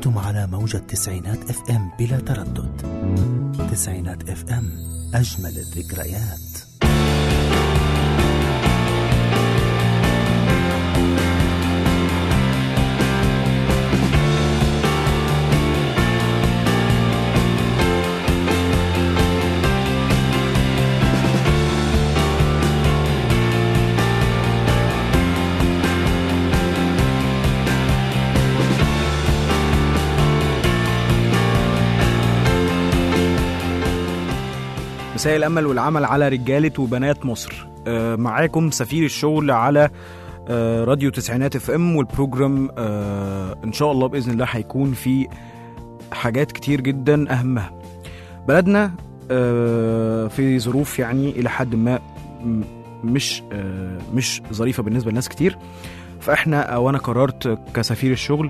أنتم على موجة تسعينات اف ام بلا تردد تسعينات اف ام أجمل الذكريات مساء الامل والعمل على رجاله وبنات مصر آه، معاكم سفير الشغل على آه، راديو تسعينات اف ام والبروجرام آه، ان شاء الله باذن الله هيكون في حاجات كتير جدا اهمها بلدنا آه، في ظروف يعني الى حد ما م- مش آه، مش ظريفه بالنسبه لناس كتير فاحنا او انا قررت كسفير الشغل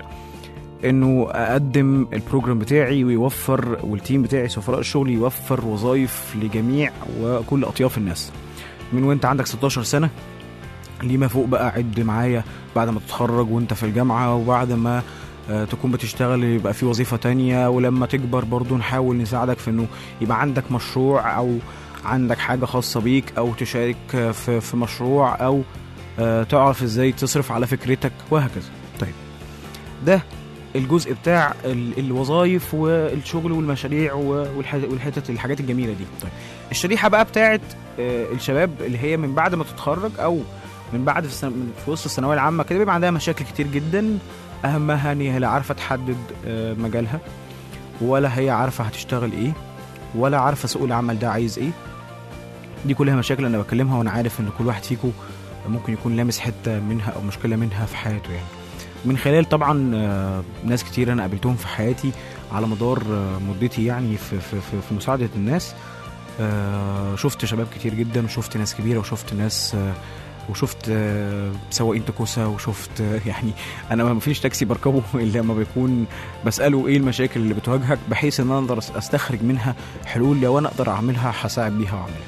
انه اقدم البروجرام بتاعي ويوفر والتيم بتاعي سفراء الشغل يوفر وظائف لجميع وكل اطياف الناس من وانت عندك 16 سنه لما فوق بقى عد معايا بعد ما تتخرج وانت في الجامعه وبعد ما آه، تكون بتشتغل يبقى في وظيفه تانية ولما تكبر برضو نحاول نساعدك في انه يبقى عندك مشروع او عندك حاجه خاصه بيك او تشارك آه، في في مشروع او آه، تعرف ازاي تصرف على فكرتك وهكذا طيب ده الجزء بتاع ال- الوظائف والشغل والمشاريع و- والح- والحتت الحاجات الجميله دي طيب الشريحه بقى بتاعت آه، الشباب اللي هي من بعد ما تتخرج او من بعد في, السن... من- في وسط الثانويه العامه كده بيبقى عندها مشاكل كتير جدا اهمها ان هي لا عارفه تحدد آه، مجالها ولا هي عارفه هتشتغل ايه ولا عارفه سوق العمل ده عايز ايه دي كلها مشاكل انا بكلمها وانا عارف ان كل واحد فيكم ممكن يكون لامس حته منها او مشكله منها في حياته يعني من خلال طبعا آه، ناس كتير انا قابلتهم في حياتي على مدار آه، مدتي يعني في في في, في مساعده الناس آه، شفت شباب كتير جدا وشفت ناس كبيره وشفت ناس آه، وشفت آه، سواقين تكوسه وشفت آه، يعني انا ما فيش تاكسي بركبه الا لما بيكون بساله ايه المشاكل اللي بتواجهك بحيث ان انا اقدر استخرج منها حلول لو انا اقدر اعملها هساعد بيها واعملها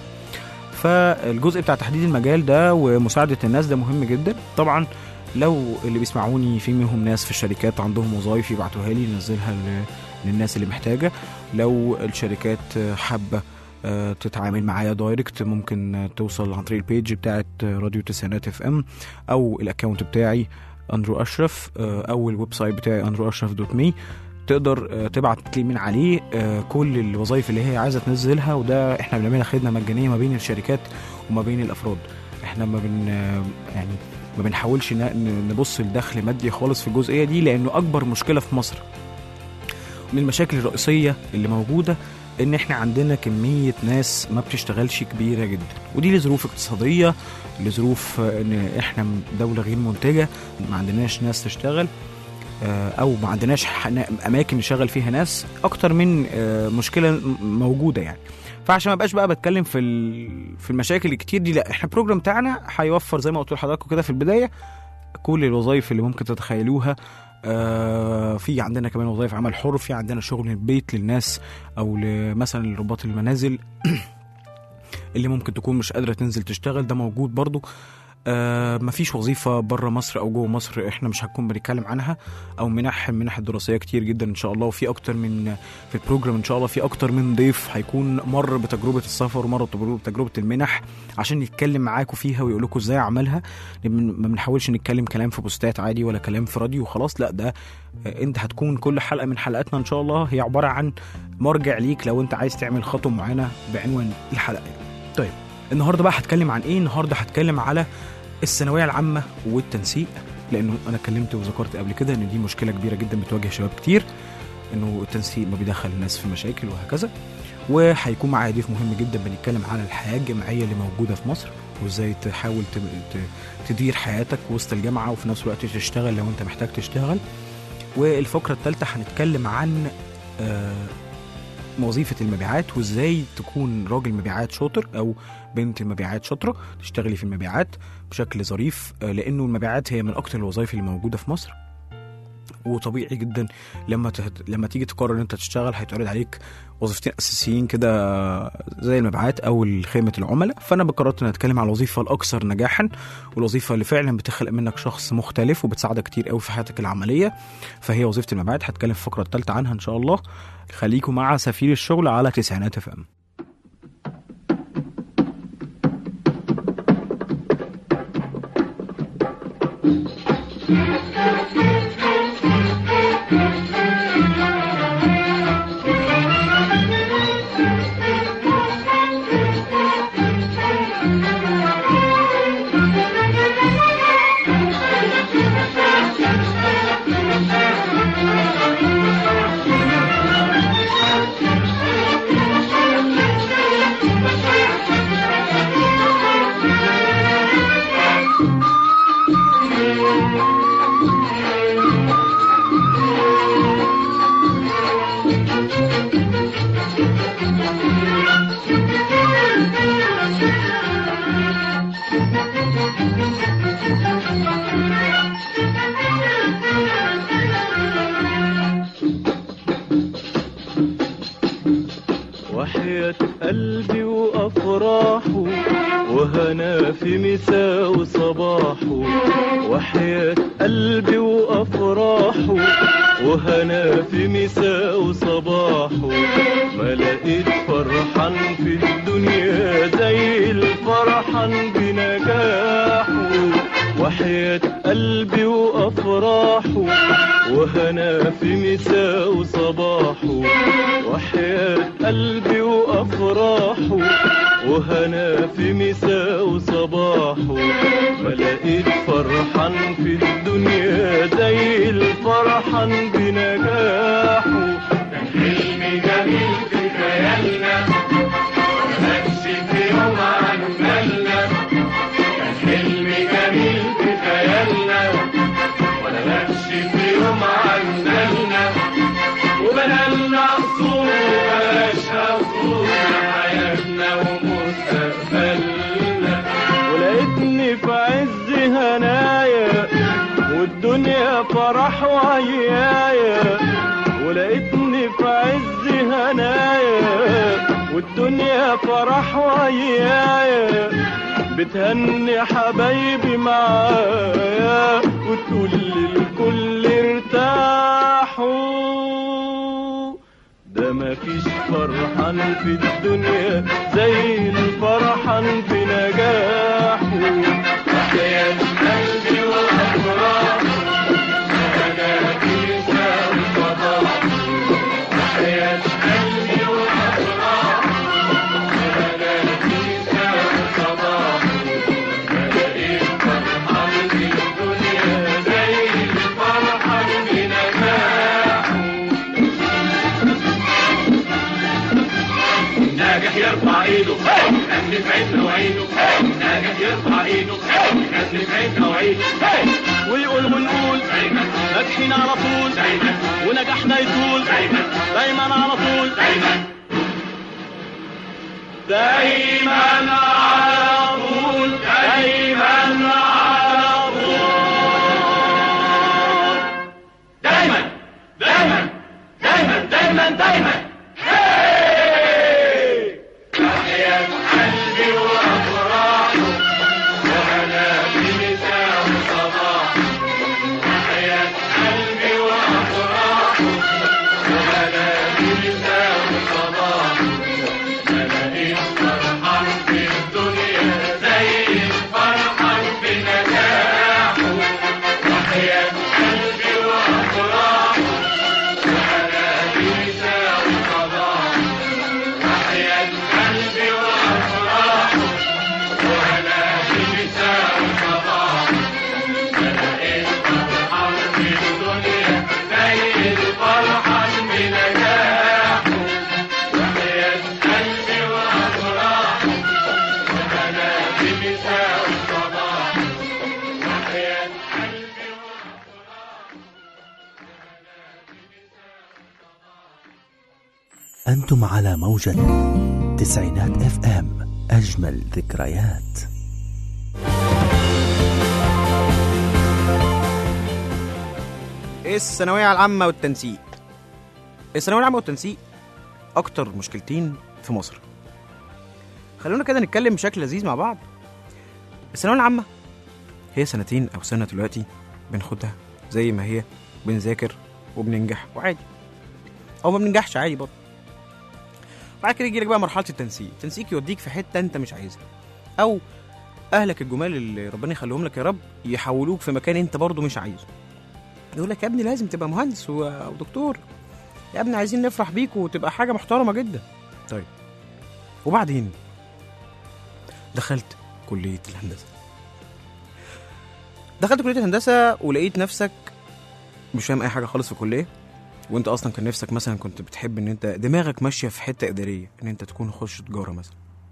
فالجزء بتاع تحديد المجال ده ومساعده الناس ده مهم جدا طبعا لو اللي بيسمعوني في منهم ناس في الشركات عندهم وظائف يبعتوها لي ننزلها ل- للناس اللي محتاجه لو الشركات آه، حابه آه، تتعامل معايا دايركت ممكن آه، توصل عن طريق البيج بتاعت آه، راديو تسعينات اف ام او الاكونت بتاعي اندرو اشرف آه، او الويب سايت بتاعي اندرو اشرف دوت مي تقدر آه، تبعت لي من عليه آه، كل الوظائف اللي هي عايزه تنزلها وده احنا بنعملها خدمه مجانيه ما بين الشركات وما بين الافراد احنا ما بن آه، يعني ما بنحاولش ن- ن- نبص لدخل مادي خالص في الجزئيه دي لانه اكبر مشكله في مصر من المشاكل الرئيسيه اللي موجوده ان احنا عندنا كميه ناس ما بتشتغلش كبيره جدا ودي لظروف اقتصاديه لظروف آه، ان احنا دوله غير منتجه ما عندناش ناس تشتغل آه، او ما عندناش ح- اماكن نشغل فيها ناس اكتر من آه، مشكله م- موجوده يعني فعشان ما بقاش بقى بتكلم في ال- في المشاكل الكتير دي لا احنا البروجرام بتاعنا هيوفر زي ما قلت لحضراتكم كده في البدايه كل الوظائف اللي ممكن تتخيلوها آه في عندنا كمان وظائف عمل حر في عندنا شغل من البيت للناس او ل- مثلا لرباط المنازل اللي ممكن تكون مش قادره تنزل تشتغل ده موجود برضو آه مفيش وظيفه بره مصر او جوه مصر احنا مش هنكون بنتكلم عنها او منح المنح الدراسيه كتير جدا ان شاء الله وفي اكتر من في البروجرام ان شاء الله في اكتر من ضيف هيكون مر بتجربه السفر ومر بتجربه بتجربه المنح عشان يتكلم معاكم فيها ويقول لكم ازاي اعملها ما بنحاولش نتكلم كلام في بوستات عادي ولا كلام في راديو وخلاص لا ده آه، انت هتكون كل حلقه من حلقاتنا ان شاء الله هي عباره عن مرجع ليك لو انت عايز تعمل خطوه معينه بعنوان الحلقه طيب النهارده بقى هتكلم عن ايه النهارده هتكلم على الثانويه العامه والتنسيق لانه انا اتكلمت وذكرت قبل كده ان دي مشكله كبيره جدا بتواجه شباب كتير انه التنسيق ما بيدخل الناس في مشاكل وهكذا وهيكون معايا ضيف مهم جدا بنتكلم على الحياه الجامعيه اللي موجوده في مصر وازاي تحاول ت- ت- تدير حياتك وسط الجامعه وفي نفس الوقت تشتغل لو انت محتاج تشتغل والفقره الثالثه هنتكلم عن آه، وظيفة المبيعات وازاي تكون راجل مبيعات شاطر او بنت مبيعات شاطرة تشتغلي في المبيعات بشكل ظريف آه، لانه المبيعات هي من اكتر الوظائف اللي موجودة في مصر وطبيعي جدا لما تهت... لما تيجي تقرر ان انت تشتغل هيتعرض عليك وظيفتين اساسيين كده زي المبيعات او خدمه العملاء فانا قررت ان اتكلم على الوظيفه الاكثر نجاحا والوظيفه اللي فعلا بتخلق منك شخص مختلف وبتساعدك كتير قوي في حياتك العمليه فهي وظيفه المبيعات هتكلم في الفقره الثالثه عنها ان شاء الله خليكم مع سفير الشغل على تسعينات اف ام وحياة قلبي وأفراحه وهنا في مساء وصباحه وحياة قلبي وأفراحه وهنا في مساء وصباحه ما لقيت فرحان في الدنيا زي الفرحان بنجاحه وحياة قلبي وأفراحه وهنا في مساء وصباحه وحياة قلبي وأفراحه وهنا في مساء وصباحه ما لقيت فرحان في الدنيا زي الفرحان بنجاحه كان حلم جميل في خيالنا مكانش في يوم عن بالنا كان حلم جميل في خيالنا ولا مكش في يوم عن بالنا وبنالنا قصور وبلاش قصور حياتنا ومستقبلنا ولقيتني في عز هنايا والدنيا فرح وعيايا ولقيتني في عز هنايا والدنيا فرح وعيايا بتهني حبايبي معايا وتقول للكل ارتاحوا ده مفيش فرحان في الدنيا زي الفرحان في نجاحه وحياة قلبي وأفراحه وأنا في ساوي صباحه وحياة قلبي وأفراحه وأنا في ساوي صباحه ما لقيت فرحان في الدنيا زي الفرحان بنجاحه ناجح يرفع ايده ناس في عيد وعيده ناجح يرفع ايده ناس في عيد وعيده ويقول ونقول دايما ناجحين على طول دايما ونجاحنا يطول دايما دايما على طول دايما دايما على طول دايما على طول دايما دايما دايما دايما دايما هاي! تحية قلبي وأفراحه وأنا في مساء وصباح تحية قلبي وأفراحه وأنا في مساء وصباح أنا إيه فرحان في الدنيا زي الفرحان في نجاحه تحية قلبي وأفراحه وأنا في مساء وصباح تحية قلبي وأفراحه وأنا في مساء وصباح أنا إيه فرحان في الدنيا زي الفرحان بنجاحه تحية قلبي وأفراحه وأنا في مساء وصباح تحية قلبي أنتم على موجة تسعينات اف ام أجمل ذكريات الثانويه العامه والتنسيق الثانويه العامه والتنسيق اكتر مشكلتين في مصر خلونا كده نتكلم بشكل لذيذ مع بعض الثانويه العامه هي سنتين او سنه دلوقتي بناخدها زي ما هي بنذاكر وبننجح وعادي او ما بننجحش عادي برضه بعد كده يجي لك بقى مرحله التنسيق التنسيق يوديك في حته انت مش عايزها او اهلك الجمال اللي ربنا يخليهم لك يا رب يحولوك في مكان انت برضه مش عايزه يقول لك يا ابني لازم تبقى مهندس و- او دكتور يا ابني عايزين نفرح بيك وتبقى حاجه محترمه جدا طيب وبعدين دخلت كليه الهندسه دخلت كليه الهندسه ولقيت نفسك مش فاهم اي حاجه خالص في الكليه وانت اصلا كان نفسك مثلا كنت بتحب ان انت دماغك ماشيه في حته اداريه ان انت تكون خش تجاره مثلا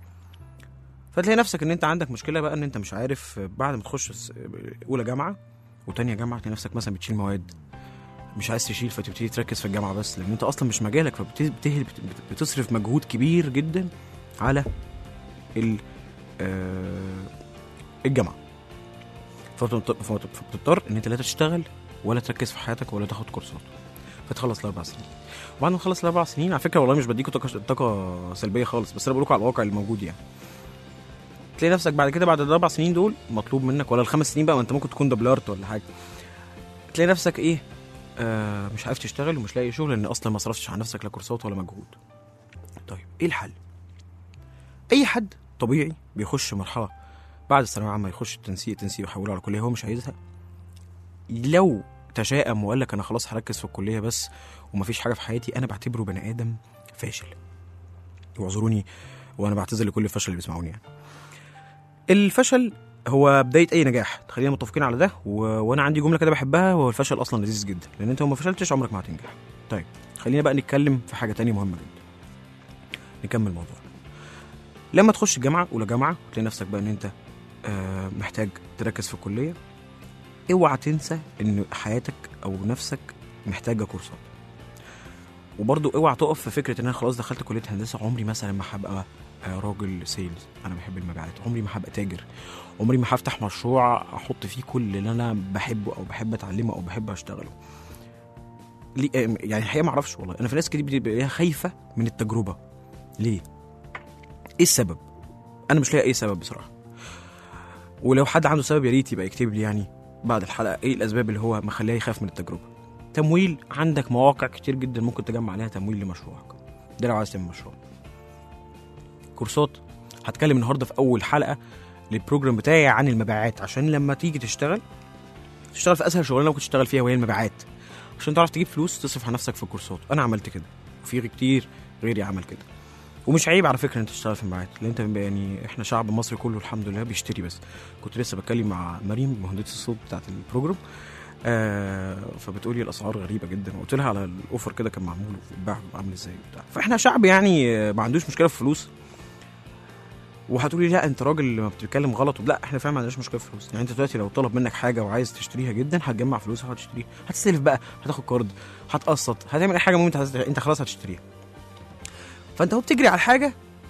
فتلاقي نفسك ان انت عندك مشكله بقى ان انت مش عارف بعد ما تخش س- اولى جامعه وتانية جامعه تلاقي نفسك مثلا بتشيل مواد مش عايز تشيل فتبتدي تركز في الجامعه بس لان انت اصلا مش مجالك فبتصرف مجهود كبير جدا على ال آه، الجامعه فبت- فبت- فبتضطر ان انت لا تشتغل ولا تركز في حياتك ولا تاخد كورسات فتخلص الاربع سنين وبعد ما تخلص الاربع سنين على فكره والله مش بديكوا طاقه طاقه سلبيه خالص بس انا بقول لكم على الواقع اللي موجود يعني تلاقي نفسك بعد كده بعد الاربع سنين دول مطلوب منك ولا الخمس سنين بقى ما انت ممكن تكون دبلرت ولا حاجه تلاقي نفسك ايه آه مش عارف تشتغل ومش لاقي شغل لان اصلا ما صرفتش على نفسك لا كورسات ولا مجهود طيب ايه الحل اي حد طبيعي بيخش مرحله بعد الثانويه العامه يخش التنسيق التنسيق يحوله على كليه هو مش عايزها لو تشائم وقال لك انا خلاص هركز في الكليه بس ومفيش حاجه في حياتي انا بعتبره بني ادم فاشل واعذروني وانا بعتذر لكل الفشل اللي بيسمعوني يعني الفشل هو بدايه اي نجاح خلينا متفقين على ده و... وانا عندي جمله كده بحبها وهو الفشل اصلا لذيذ جدا لان انت لو ما فشلتش عمرك ما هتنجح طيب خلينا بقى نتكلم في حاجه تانية مهمه جدا نكمل الموضوع لما تخش الجامعه اولى جامعه وتلاقي نفسك بقى ان انت آه، محتاج تركز في الكليه اوعى تنسى ان حياتك او نفسك محتاجه كورسات وبرضو اوعى تقف في فكره ان انا خلاص دخلت كليه هندسه عمري مثلا ما هبقى آه، راجل سيلز انا بحب المبيعات عمري ما هبقى تاجر عمري ما هفتح مشروع احط فيه كل اللي انا بحبه او بحب اتعلمه او بحب اشتغله ليه آه، يعني الحقيقه ما اعرفش والله انا في ناس كتير بتبقى خايفه من التجربه ليه ايه السبب انا مش لاقي اي سبب بصراحه ولو حد عنده سبب يا ريت يبقى يكتب لي يعني بعد الحلقه ايه الاسباب اللي هو مخليه يخاف من التجربه تمويل عندك مواقع كتير جدا ممكن تجمع عليها تمويل لمشروعك ده لو عايز تعمل مشروع كورسات هتكلم النهارده في اول حلقه للبروجرام بتاعي عن المبيعات عشان لما تيجي تشتغل تشتغل في اسهل شغلانه ممكن تشتغل فيها وهي المبيعات عشان تعرف تجيب فلوس تصرف على نفسك في الكورسات انا عملت كده وفي كتير غيري عمل كده ومش عيب على فكره ان انت تشتغل في المبيعات لان انت يعني احنا شعب مصر كله الحمد لله بيشتري بس كنت لسه بتكلم مع مريم مهندسه الصوت بتاعت البروجرام آه فبتقولي الاسعار غريبه جدا وقلت لها على الاوفر كده كان معمول وبيتباع عامل ازاي وبتاع فاحنا شعب يعني آه، ما عندوش مشكله في الفلوس وهتقولي لا انت راجل ما بتتكلم غلط لا احنا فعلا ما عندناش مشكله في الفلوس يعني انت دلوقتي لو طلب منك حاجه وعايز تشتريها جدا هتجمع فلوسها وهتشتريها هتستلف بقى هتاخد كارد هتقسط هتعمل اي حاجه ممكن انت انت خلاص هتشتريها فانت هو بتجري على حاجه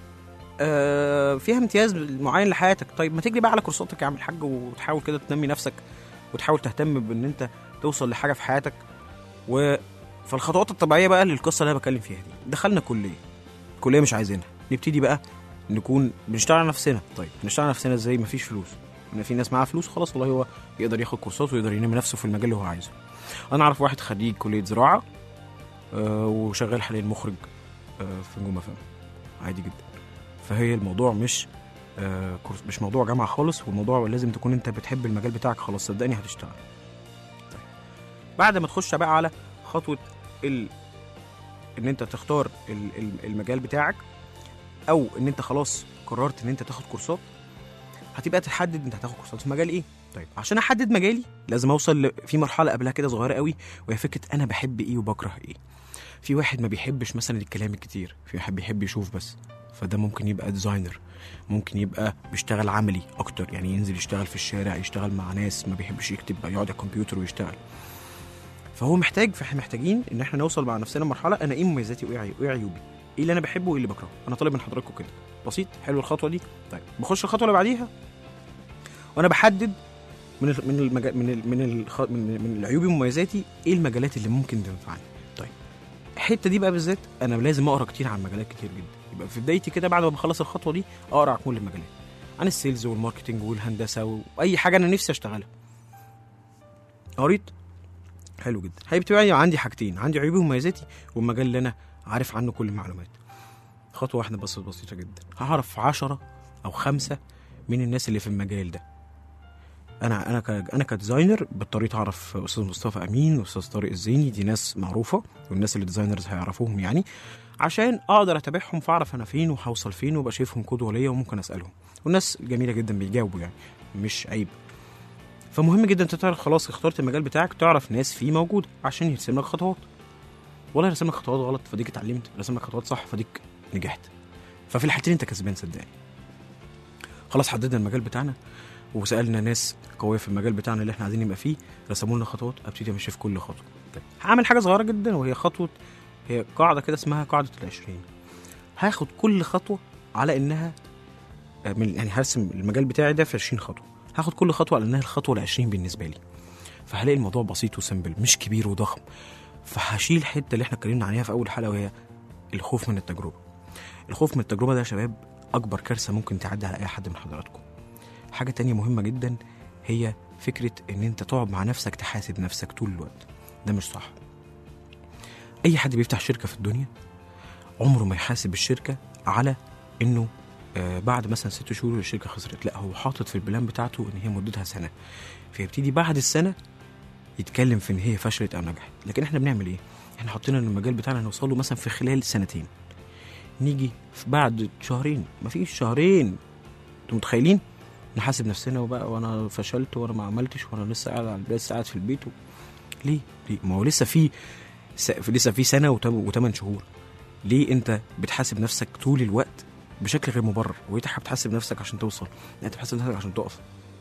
آه، فيها امتياز معين لحياتك طيب ما تجري بقى على كورساتك يا عم الحاج وتحاول كده تنمي نفسك وتحاول تهتم بان انت توصل لحاجه في حياتك و فالخطوات الطبيعيه بقى للقصه اللي انا بتكلم فيها دي دخلنا كليه كليه مش عايزينها نبتدي بقى نكون بنشتغل على نفسنا طيب بنشتغل على نفسنا ازاي مفيش فلوس ان في ناس معاها فلوس خلاص والله هو يقدر ياخد كورسات ويقدر ينمي نفسه في المجال اللي هو عايزه انا اعرف واحد خريج كليه زراعه آه وشغال حاليا مخرج آه في نجوم فهم عادي جدا فهي الموضوع مش آه كورس مش موضوع جامعه خالص والموضوع لازم تكون انت بتحب المجال بتاعك خلاص صدقني هتشتغل طيب. بعد ما تخش بقى على خطوه ال... ان انت تختار ال- ال- المجال بتاعك او ان انت خلاص قررت ان انت تاخد كورسات هتبقى تحدد انت هتاخد كورسات في مجال ايه طيب عشان احدد مجالي لازم اوصل ل... في مرحله قبلها كده صغيره قوي وهي فكره انا بحب ايه وبكره ايه في واحد ما بيحبش مثلا الكلام الكتير في واحد بيحب يشوف بس فده ممكن يبقى ديزاينر ممكن يبقى بيشتغل عملي اكتر يعني ينزل يشتغل في الشارع يشتغل مع ناس ما بيحبش يكتب يقعد على الكمبيوتر ويشتغل فهو محتاج فاحنا محتاجين ان احنا نوصل مع نفسنا لمرحله انا ايه مميزاتي وايه عيوبي وايه عيوبي ايه اللي انا بحبه وايه اللي بكرهه انا طالب من حضراتكم كده بسيط حلو الخطوه دي طيب بخش الخطوه اللي بعديها وانا بحدد من ال من المجال من ال من الخ... من, من عيوبي ومميزاتي ايه المجالات اللي ممكن تنفعني طيب الحته دي بقى بالذات انا لازم اقرا كتير عن مجالات كتير جدا يبقى في بدايتي كده بعد ما بخلص الخطوه دي اقرا عن كل المجالات عن السيلز والماركتنج والهندسه واي حاجه انا نفسي اشتغلها قريت حلو جدا هيبقى عندي حاجتين عندي عيوبي ومميزاتي والمجال اللي انا عارف عنه كل المعلومات خطوه واحده بس بسيطه جدا هعرف عشرة او خمسة من الناس اللي في المجال ده انا انا ك... انا كديزاينر بالطريقه اعرف استاذ مصطفى امين واستاذ طارق الزيني دي ناس معروفه والناس اللي ديزاينرز هيعرفوهم يعني عشان اقدر اتابعهم فاعرف انا فين وهوصل فين وابقى شايفهم قدوه ليا وممكن اسالهم والناس جميله جدا بيجاوبوا يعني مش عيب فمهم جدا انت تعرف خلاص اخترت المجال بتاعك تعرف ناس فيه موجوده عشان يرسم لك خطوات ولا يرسم لك خطوات غلط فديك اتعلمت رسم لك خطوات صح فديك نجحت ففي الحالتين انت كسبان صدقني خلاص حددنا المجال بتاعنا وسالنا ناس قويه في المجال بتاعنا اللي احنا عايزين نبقى فيه رسموا لنا خطوات ابتدي امشي في كل خطوه طيب هعمل حاجه صغيره جدا وهي خطوه هي قاعده كده اسمها قاعده العشرين هاخد كل خطوه على انها آه، من يعني هرسم المجال بتاعي ده في 20 خطوه هاخد كل خطوه على انها الخطوه ال 20 بالنسبه لي فهلاقي الموضوع بسيط وسمبل مش كبير وضخم فهشيل الحته اللي احنا اتكلمنا عليها في اول حلقه وهي الخوف من التجربه الخوف من التجربه ده يا شباب اكبر كارثه ممكن تعدي على اي حد من حضراتكم حاجه تانية مهمه جدا هي فكره ان انت تقعد مع نفسك تحاسب نفسك طول الوقت ده مش صح اي حد بيفتح شركه في الدنيا عمره ما يحاسب الشركه على انه آه بعد مثلا ست شهور الشركه خسرت لا هو حاطط في البلان بتاعته ان هي مدتها سنه فيبتدي بعد السنه يتكلم في ان هي فشلت او نجحت لكن احنا بنعمل ايه احنا حاطين ان المجال بتاعنا نوصل له مثلا في خلال سنتين نيجي في بعد شهرين مفيش شهرين انتوا متخيلين نحاسب نفسنا وبقى وانا فشلت وانا ما عملتش وانا لسه قاعد على البيت لسه قاعد في البيت و... ليه؟ ليه؟ ما هو لسه في س... لسه في سنه وتم... وثمان شهور ليه انت بتحاسب نفسك طول الوقت بشكل غير مبرر وانت بتحاسب نفسك عشان توصل انت بتحاسب نفسك عشان تقف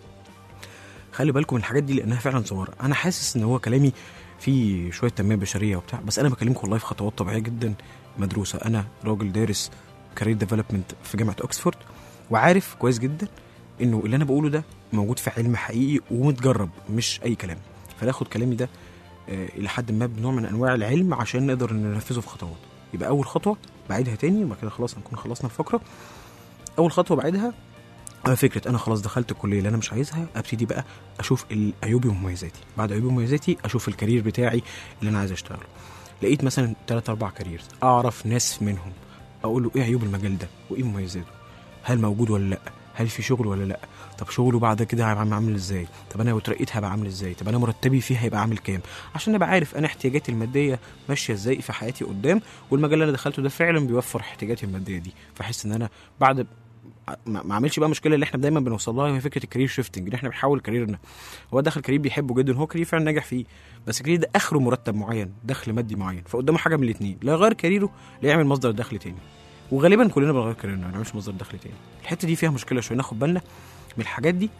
خلي بالكم من الحاجات دي لانها فعلا صغيره انا حاسس ان هو كلامي فيه شويه تنميه بشريه وبتاع بس انا بكلمكم والله في خطوات طبيعيه جدا مدروسه انا راجل دارس كارير ديفلوبمنت في جامعه اوكسفورد وعارف كويس جدا انه اللي انا بقوله ده موجود في علم حقيقي ومتجرب مش اي كلام فناخد كلامي ده آه، الى حد ما بنوع من انواع العلم عشان نقدر ننفذه في خطوات يبقى اول خطوه بعيدها تاني وبعد كده خلاص هنكون خلصنا الفقره اول خطوه بعيدها آه، فكره انا خلاص دخلت الكليه اللي انا مش عايزها ابتدي بقى اشوف عيوبي ومميزاتي بعد عيوبي ومميزاتي اشوف الكارير بتاعي اللي انا عايز اشتغله لقيت مثلا ثلاث اربع كاريرز اعرف ناس منهم اقول له ايه عيوب المجال ده وايه مميزاته هل موجود ولا لا هل في شغل ولا لا طب شغله بعد كده هيبقى عامل ازاي طب انا لو اترقيت هبقى عامل ازاي طب انا مرتبي فيه هيبقى عامل كام عشان ابقى عارف انا احتياجاتي الماديه ماشيه ازاي في حياتي قدام والمجال اللي انا دخلته ده فعلا بيوفر احتياجاتي الماديه دي فاحس ان انا بعد ما ما اعملش بقى مشكله اللي احنا دايما بنوصل لها هي فكره الكارير شيفتنج ان احنا بنحول كاريرنا هو دخل كارير بيحبه جدا هو كارير فعلا ناجح فيه بس الكارير ده اخره مرتب معين دخل مادي معين فقدامه حاجه من الاثنين لا يغير كاريره لا يعمل مصدر دخل تاني وغالبا كلنا بنغير كاريرنا ما بنعملش مصدر دخل تاني الحته دي فيها مشكله شويه ناخد بالنا من الحاجات دي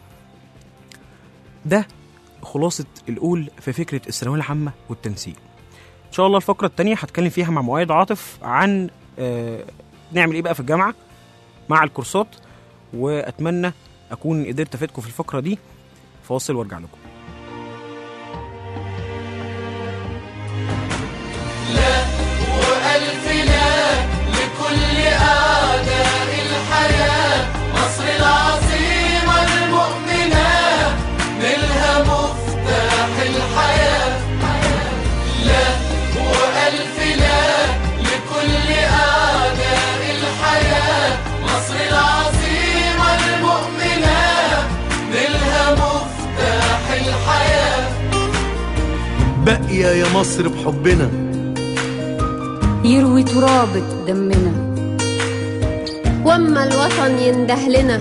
ده خلاصه الاول في فكره الثانويه العامه والتنسيق ان شاء الله الفقره الثانيه هتكلم فيها مع مؤيد عاطف عن آه نعمل ايه بقى في الجامعه مع الكورسات واتمنى اكون قدرت افيدكم في الفقره دي فاصل وارجع لكم وألف لا لكل أعداء الحياة مصر العظيمة المؤمنة نلها مفتاح الحياة لا وألف لا لكل أعداء الحياة مصر العظيمة المؤمنة نلها مفتاح الحياة باقية يا مصر بحبنا يروي ترابة دمنا واما الوطن ينده لنا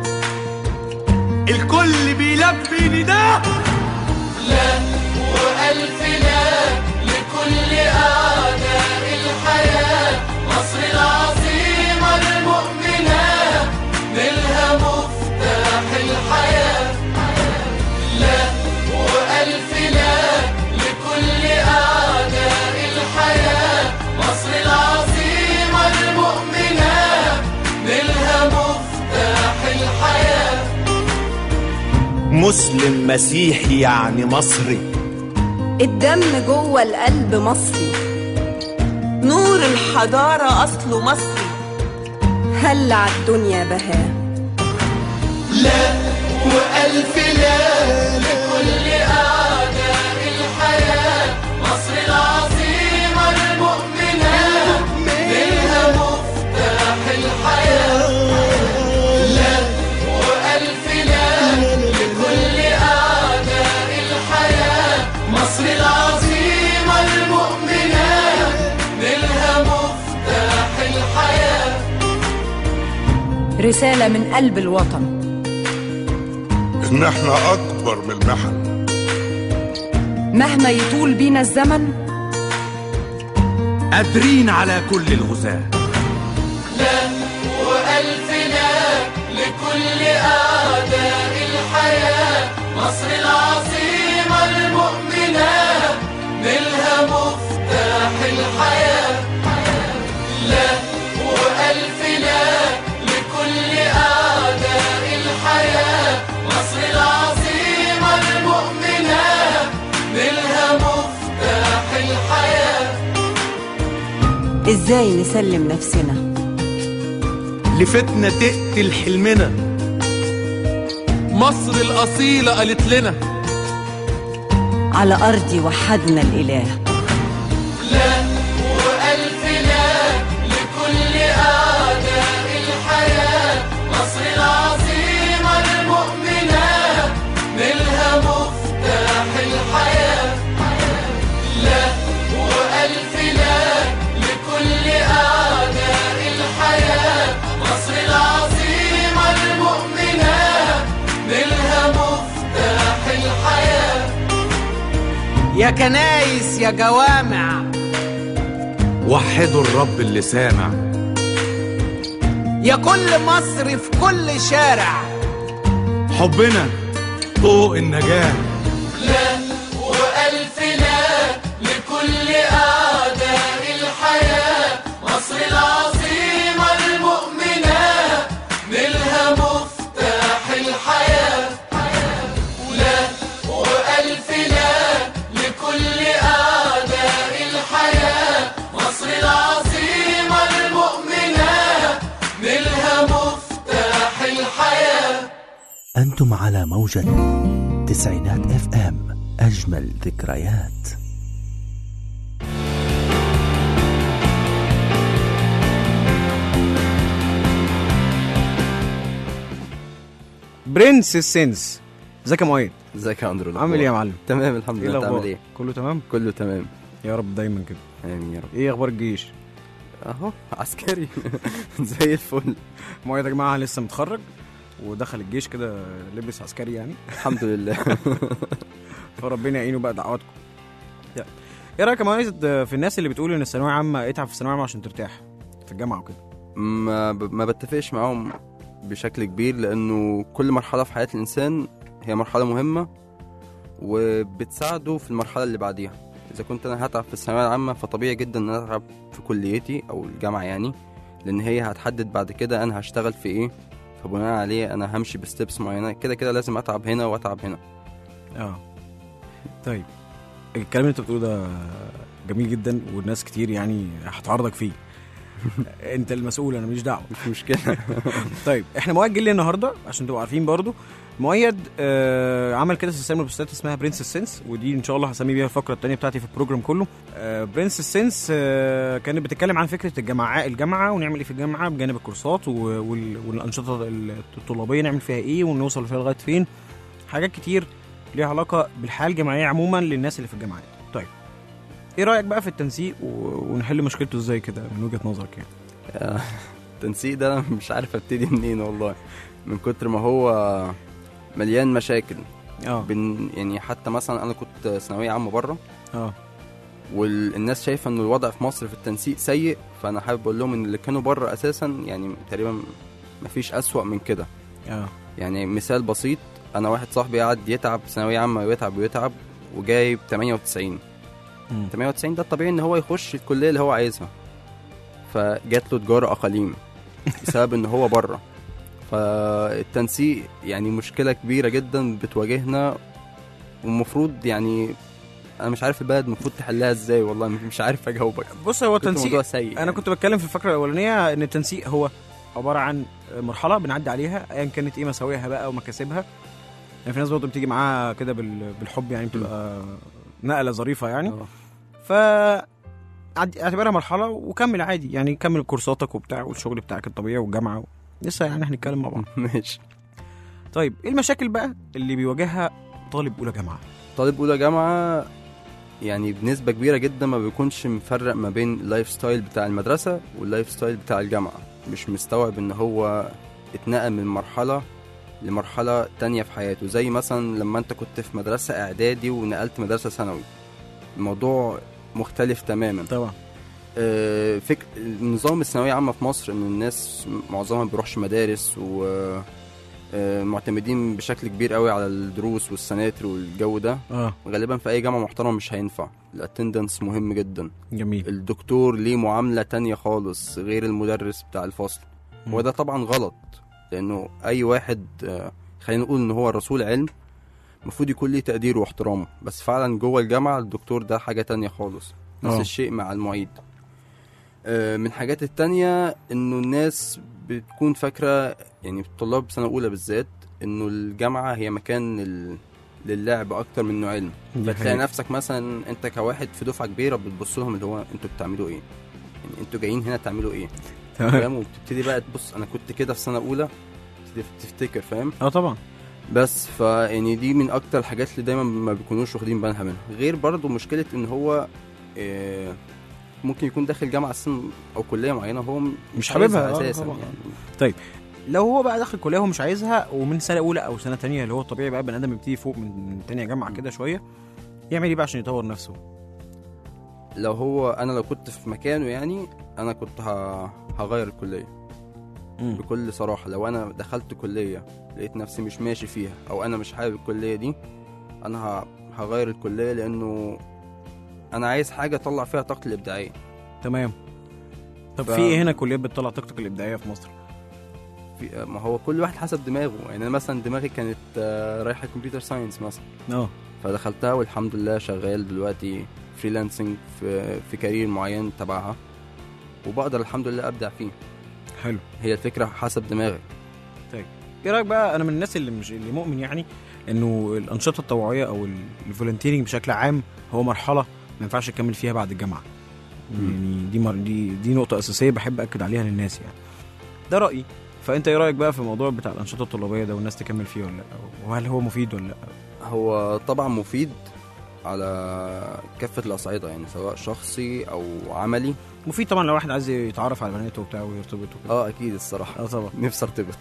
الكل بيلبي نداء لا وألف لا لكل أعداء الحياة مصر العظيمة المؤمنة نلها مفتاح الحياة لا وألف لا لكل أعداء الحياة مصر العظيمة المؤمنة نلها مفتاح الحياة مسلم مسيحي يعني مصري الدم جوه القلب مصري نور الحضارة أصله مصري هلع الدنيا بهاه لا وألف لا لكل أعداء الحياة مصر العظيمة المؤمنة منها مفتاح الحياة لا وألف لا لكل أعداء الحياة مصر العظيمة المؤمنة منها مفتاح الحياة رسالة من قلب الوطن إن إحنا أكبر من المحن مهما يطول بينا الزمن قادرين على كل الغزاة لا وألف لا لكل أعداء الحياة مصر العظيمة المؤمنة نلها مفتاح الحياة لا وألف لا لكل أعداء الحياة مصر العظيمة المؤمنة نلها مفتاح الحياة إزاي نسلم نفسنا لفتنة تقتل حلمنا مصر الأصيلة قالت لنا على أرضي وحدنا الإله لا وألف لا لكل أعداء الحياة مصر العظيمة المؤمنة نلها مفتاح الحياة لا وألف لا لكل أعداء الحياة مصر العظيمة المؤمنة نلها مفتاح الحياة يا كنايس يا جوامع وحدوا الرب اللي سامع يا كل مصر في كل شارع حبنا طوق النجاة لا وألف لا لكل أعداء الحياة مصر العظيمة المؤمنة نلها مفتاح الحياة لا وألف لا لكل أعداء الحياة مصر العظيمة المؤمنة نلها مفتاح الحياة أنتم على موجة تسعينات اف ام أجمل ذكريات برنس السنس ازيك يا مؤيد ازيك يا اندرو عامل ايه يا معلم تمام الحمد ايه لله انت الاخبار عامل ايه كله تمام كله تمام يا رب دايما كده امين يا رب ايه اخبار الجيش اهو عسكري زي الفل مؤيد يا جماعه لسه متخرج ودخل الجيش كده لبس عسكري يعني الحمد لله فربنا يعينه بقى دعواتكم يلا. ايه رايك يا مؤيد في الناس اللي بتقول ان الثانويه عامه اتعب في الثانويه عامه عشان ترتاح في الجامعه وكده ما ب... ما بتفقش معاهم بشكل كبير لانه كل مرحله في حياه الانسان هي مرحله مهمه وبتساعده في المرحله اللي بعديها اذا كنت انا هتعب في الثانويه العامه فطبيعي جدا ان انا اتعب في كليتي او الجامعه يعني لان هي هتحدد بعد كده انا هشتغل في ايه فبناء عليه انا همشي بستبس معينه كده كده لازم اتعب هنا واتعب هنا اه طيب الكلام اللي انت بتقوله ده جميل جدا والناس كتير يعني هتعارضك فيه انت المسؤول انا ماليش دعوه مش مشكله طيب احنا مؤيد جه لي النهارده عشان تبقوا عارفين برضو مؤيد آه عمل كده سلسله من البوستات اسمها برنس السنس ودي ان شاء الله هسمي بيها الفقره الثانيه بتاعتي في البروجرام كله آه برنس السنس آه كانت بتتكلم عن فكره الجامعه الجامعه ونعمل ايه في الجامعه بجانب الكورسات و- وال- والانشطه الطلابيه نعمل فيها ايه ونوصل فيها لغايه فين حاجات كتير ليها علاقه بالحياه الجامعيه عموما للناس اللي في الجامعات طيب ايه رايك بقى في التنسيق و- ونحل مشكلته ازاي كده من وجهه نظرك يعني آه، التنسيق ده انا مش عارف ابتدي منين والله من كتر ما هو مليان مشاكل اه بن يعني حتى مثلا انا كنت ثانويه عامه بره اه والناس شايفه ان الوضع في مصر في التنسيق سيء فانا حابب اقول لهم ان اللي كانوا بره اساسا يعني تقريبا مفيش اسوأ من كده اه يعني مثال بسيط انا واحد صاحبي قعد يتعب ثانويه عامه ويتعب ويتعب وجايب 98 مم. 98 ده الطبيعي ان هو يخش الكليه اللي هو عايزها فجات له تجاره اقاليم بسبب ان هو بره فالتنسيق يعني مشكله كبيره جدا بتواجهنا والمفروض يعني انا مش عارف البلد المفروض تحلها ازاي والله مش عارف اجاوبك بص هو كنت التنسيق موضوع سيء انا كنت بتكلم في الفقره الاولانيه ان التنسيق هو عباره عن مرحله بنعدي عليها ايا كانت ايه مساوئها بقى ومكاسبها يعني في ناس برضه بتيجي معاها كده بال- بالحب يعني بتبقى نقله ظريفه يعني ف عدي- اعتبرها مرحله وكمل عادي يعني كمل كورساتك وبتاع والشغل بتاعك الطبيعي والجامعه و... لسه يعني هنتكلم مع بعض ماشي طيب ايه المشاكل بقى اللي بيواجهها طالب اولى جامعه طالب اولى جامعه يعني بنسبه كبيره جدا ما بيكونش مفرق ما بين اللايف ستايل بتاع المدرسه واللايف ستايل بتاع الجامعه مش مستوعب ان هو اتنقل من مرحله لمرحله تانية في حياته زي مثلا لما انت كنت في مدرسه اعدادي ونقلت مدرسه ثانوي الموضوع مختلف تماما طبعا آه، فكر نظام الثانويه عامه في مصر ان الناس معظمها ما بيروحش مدارس و آه، معتمدين بشكل كبير قوي على الدروس والسناتر والجو ده اه غالبا في اي جامعه محترمه مش هينفع الاتندنس مهم جدا جميل الدكتور ليه معامله تانية خالص غير المدرس بتاع الفصل مم. وده طبعا غلط لانه اي واحد آه، خلينا نقول ان هو رسول علم المفروض يكون ليه تقديره واحترامه بس فعلا جوه الجامعه الدكتور ده حاجه تانية خالص نفس آه. الشيء مع المعيد آه، من الحاجات التانية انه الناس بتكون فاكرة يعني الطلاب سنة أولى بالذات انه الجامعة هي مكان لل... للعب أكتر من إنه علم دي فتلاقي حقيقة. نفسك مثلا أنت كواحد في دفعة كبيرة بتبص لهم اللي هو أنتوا بتعملوا إيه؟ يعني أنتوا جايين هنا تعملوا إيه؟ تمام. فاهم وبتبتدي بقى تبص أنا كنت كده في سنة أولى تبتدي تفتكر فاهم؟ اه طبعا بس فيعني دي من اكتر الحاجات اللي دايما ما بيكونوش واخدين بالها منها غير برضو مشكله ان هو آه، ممكن يكون داخل جامعه سن او كليه معينه هو م- مش عايزها حاببها، آه، اساسا طبعا. يعني طيب لو هو بقى داخل كليه هو مش عايزها ومن سنه اولى او سنه تانية اللي هو الطبيعي بقى بني ادم يبتدي فوق من من تانية جامعه كده شويه يعمل ايه بقى عشان يطور نفسه لو هو انا لو كنت في مكانه يعني انا كنت ه- هغير الكليه مم. بكل صراحه لو انا دخلت كليه لقيت نفسي مش ماشي فيها او انا مش حابب الكليه دي انا ه- هغير الكليه لانه انا عايز حاجه اطلع فيها طاقتي الابداعيه تمام طب ف- في ايه هنا كليات بتطلع طاقتك الابداعيه في مصر في ما هو كل واحد حسب دماغه يعني انا مثلا دماغي كانت آه، رايحه كمبيوتر ساينس مثلا اه فدخلتها والحمد لله شغال دلوقتي فريلانسنج في في كارير معين تبعها وبقدر الحمد لله ابدع فيه حلو هي الفكره حسب دماغك طيب ايه رايك بقى انا من الناس اللي مش اللي مؤمن يعني انه الانشطه التطوعيه او الفولنتيرنج بشكل عام هو مرحله ما ينفعش تكمل فيها بعد الجامعه يعني دي مر... دي دي نقطه اساسيه بحب اكد عليها للناس يعني ده رايي فانت ايه رايك بقى في الموضوع بتاع الانشطه الطلابيه ده والناس تكمل فيه ولا لا وهل هو مفيد ولا لا هو طبعا مفيد على كافه الاصعده يعني سواء شخصي او عملي مفيد طبعا لو واحد عايز يتعرف على بنات وبتاع ويرتبط وكده اه اكيد الصراحه اه طبعا نفسي ارتبط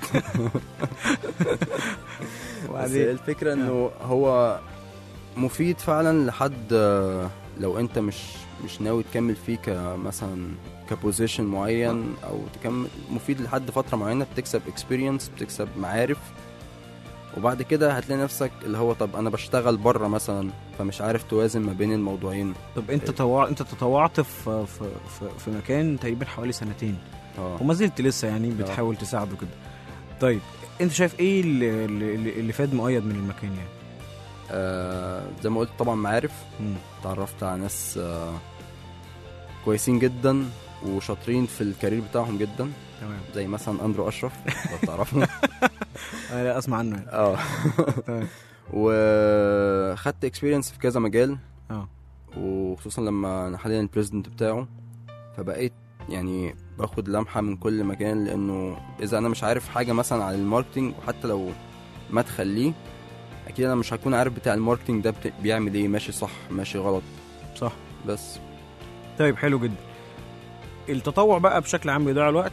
بس وبعدين؟ هي الفكره انه هو مفيد فعلا لحد آه، لو انت مش مش ناوي تكمل فيه كمثلا كبوزيشن معين او تكمل مفيد لحد فتره معينه بتكسب اكسبيرينس بتكسب معارف وبعد كده هتلاقي نفسك اللي هو طب انا بشتغل بره مثلا فمش عارف توازن ما بين الموضوعين طب انت تطوع انت تطوعت في في في, في مكان تقريبا حوالي سنتين اه وما زلت لسه يعني بتحاول تساعده كده طيب انت شايف ايه اللي, اللي, اللي فاد مؤيد من المكان يعني آه زي ما قلت طبعا معارف مم. تعرفت على ناس آه كويسين جدا وشاطرين في الكارير بتاعهم جدا تمام زي مثلا اندرو اشرف لو تعرفه انا لا اسمع عنه يعني اه تمام وخدت اكسبيرينس في كذا مجال اه وخصوصا لما انا حاليا البريزدنت بتاعه فبقيت يعني باخد لمحه من كل مكان لانه اذا انا مش عارف حاجه مثلا عن الماركتينج وحتى لو ما تخليه اكيد انا مش هكون عارف بتاع الماركتينج ده بت- بيعمل ايه ماشي صح ماشي غلط صح بس طيب حلو جدا التطوع بقى بشكل عام بيضيع الوقت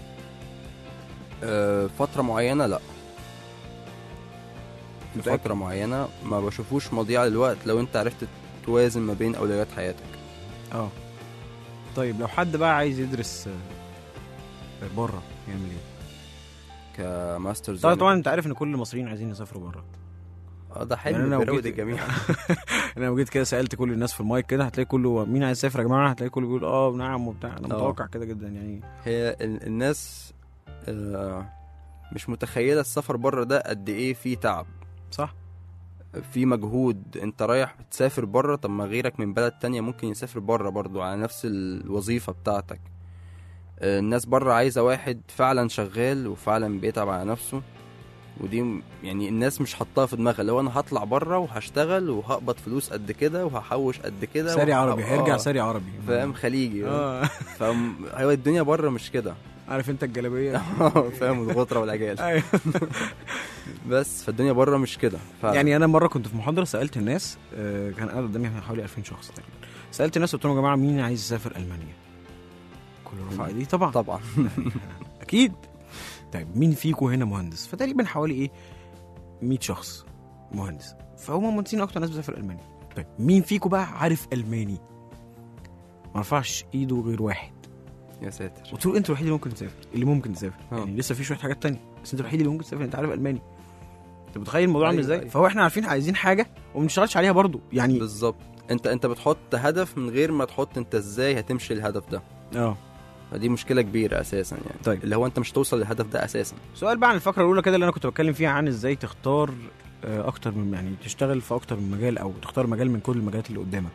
آه، فترة معينة لا في متأكد؟ فترة معينة ما بشوفوش مضيعة للوقت لو انت عرفت توازن ما بين أولويات حياتك اه طيب لو حد بقى عايز يدرس بره يعمل ايه كماسترز طبعا يعني. طبعا انت عارف ان كل المصريين عايزين يسافروا بره اه ده يعني حلو أنا بيراود وجيت- الجميع انا لو جيت كده سالت كل الناس في المايك كده هتلاقي كله مين عايز يسافر يا جماعه هتلاقي كله بيقول اه نعم وبتاع انا آه. متوقع كده جدا يعني هي ال- الناس آه، مش متخيله السفر بره ده قد ايه فيه تعب صح في مجهود انت رايح تسافر بره طب ما غيرك من بلد تانية ممكن يسافر بره برضو على نفس الوظيفة بتاعتك آه، الناس بره عايزة واحد فعلا شغال وفعلا بيتعب على نفسه ودي م- يعني الناس مش حاطاها في دماغها لو انا هطلع بره وهشتغل وهقبض فلوس قد كده وهحوش قد كده ساري وهح- عربي هيرجع آه، ساري عربي فاهم خليجي اه فاهم هو الدنيا بره مش كده عارف انت الجلابيه فاهم الغطرة والعجال أيوة. بس فالدنيا بره مش كده فعلا. يعني انا مره كنت في محاضره سالت الناس آه، كان قاعد قدامي حوالي 2000 شخص تقريبا سالت الناس قلت لهم يا جماعه مين عايز يسافر المانيا كله رفع ايديه طبعا طبعا اكيد طيب مين فيكم هنا مهندس فتقريبا حوالي ايه 100 شخص مهندس فهم مهندسين اكتر ناس بتسافر المانيا طيب مين فيكم بقى عارف الماني ما رفعش ايده غير واحد يا ساتر قلت له انت الوحيد اللي ممكن تسافر اللي ممكن تسافر آه. يعني لسه في شويه حاجات تانية بس انت الوحيد اللي ممكن تسافر انت عارف الماني انت متخيل الموضوع عامل أيوة، ازاي أيوة. فهو احنا عارفين عايزين حاجه وما بنشتغلش عليها برضو يعني بالظبط انت انت بتحط هدف من غير ما تحط انت ازاي هتمشي الهدف ده اه فدي مشكله كبيره اساسا يعني طيب. اللي هو انت مش توصل للهدف ده اساسا سؤال بقى عن الفقره الاولى كده اللي انا كنت بتكلم فيها عن ازاي تختار آه، اكتر من يعني تشتغل في اكتر من مجال او تختار مجال من كل المجالات اللي قدامك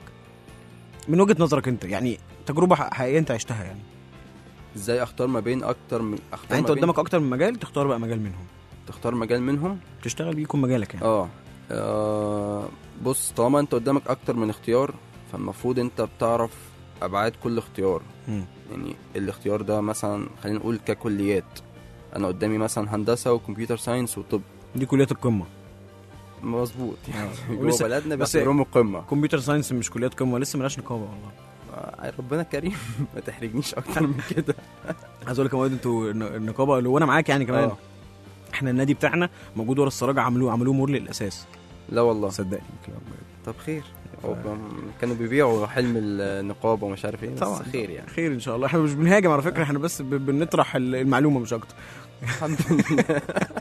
من وجهه نظرك انت يعني تجربه ح- حقيقيه انت عشتها يعني ازاي اختار ما بين اكتر من اختار يعني انت ما بين- قدامك اكتر من مجال تختار بقى مجال منهم تختار مجال منهم تشتغل بيه يكون مجالك يعني اه آه، بص طالما انت قدامك اكتر من اختيار فالمفروض انت بتعرف ابعاد كل اختيار مم. يعني الاختيار ده مثلا خلينا نقول ككليات انا قدامي مثلا هندسه وكمبيوتر ساينس وطب دي كليات القمه مظبوط يعني جوه ولسه- بلدنا بس- بيعتبروهم القمه كمبيوتر ساينس مش كليات قمه لسه ملهاش نقابه والله آه، ربنا كريم ما تحرجنيش اكتر من كده عايز اقول لك يا مواد انتوا الن- النقابه اللي وانا معاك يعني كمان آه. احنا النادي بتاعنا موجود ورا السراج عملوه عملوه مور للاساس لا والله صدقني طب خير هو كانوا بيبيعوا حلم النقابه ومش عارف ايه طبعا بس خير يعني خير ان شاء الله احنا مش بنهاجم على فكره احنا بس ب- بنطرح ال- المعلومه مش اكتر الحمد لله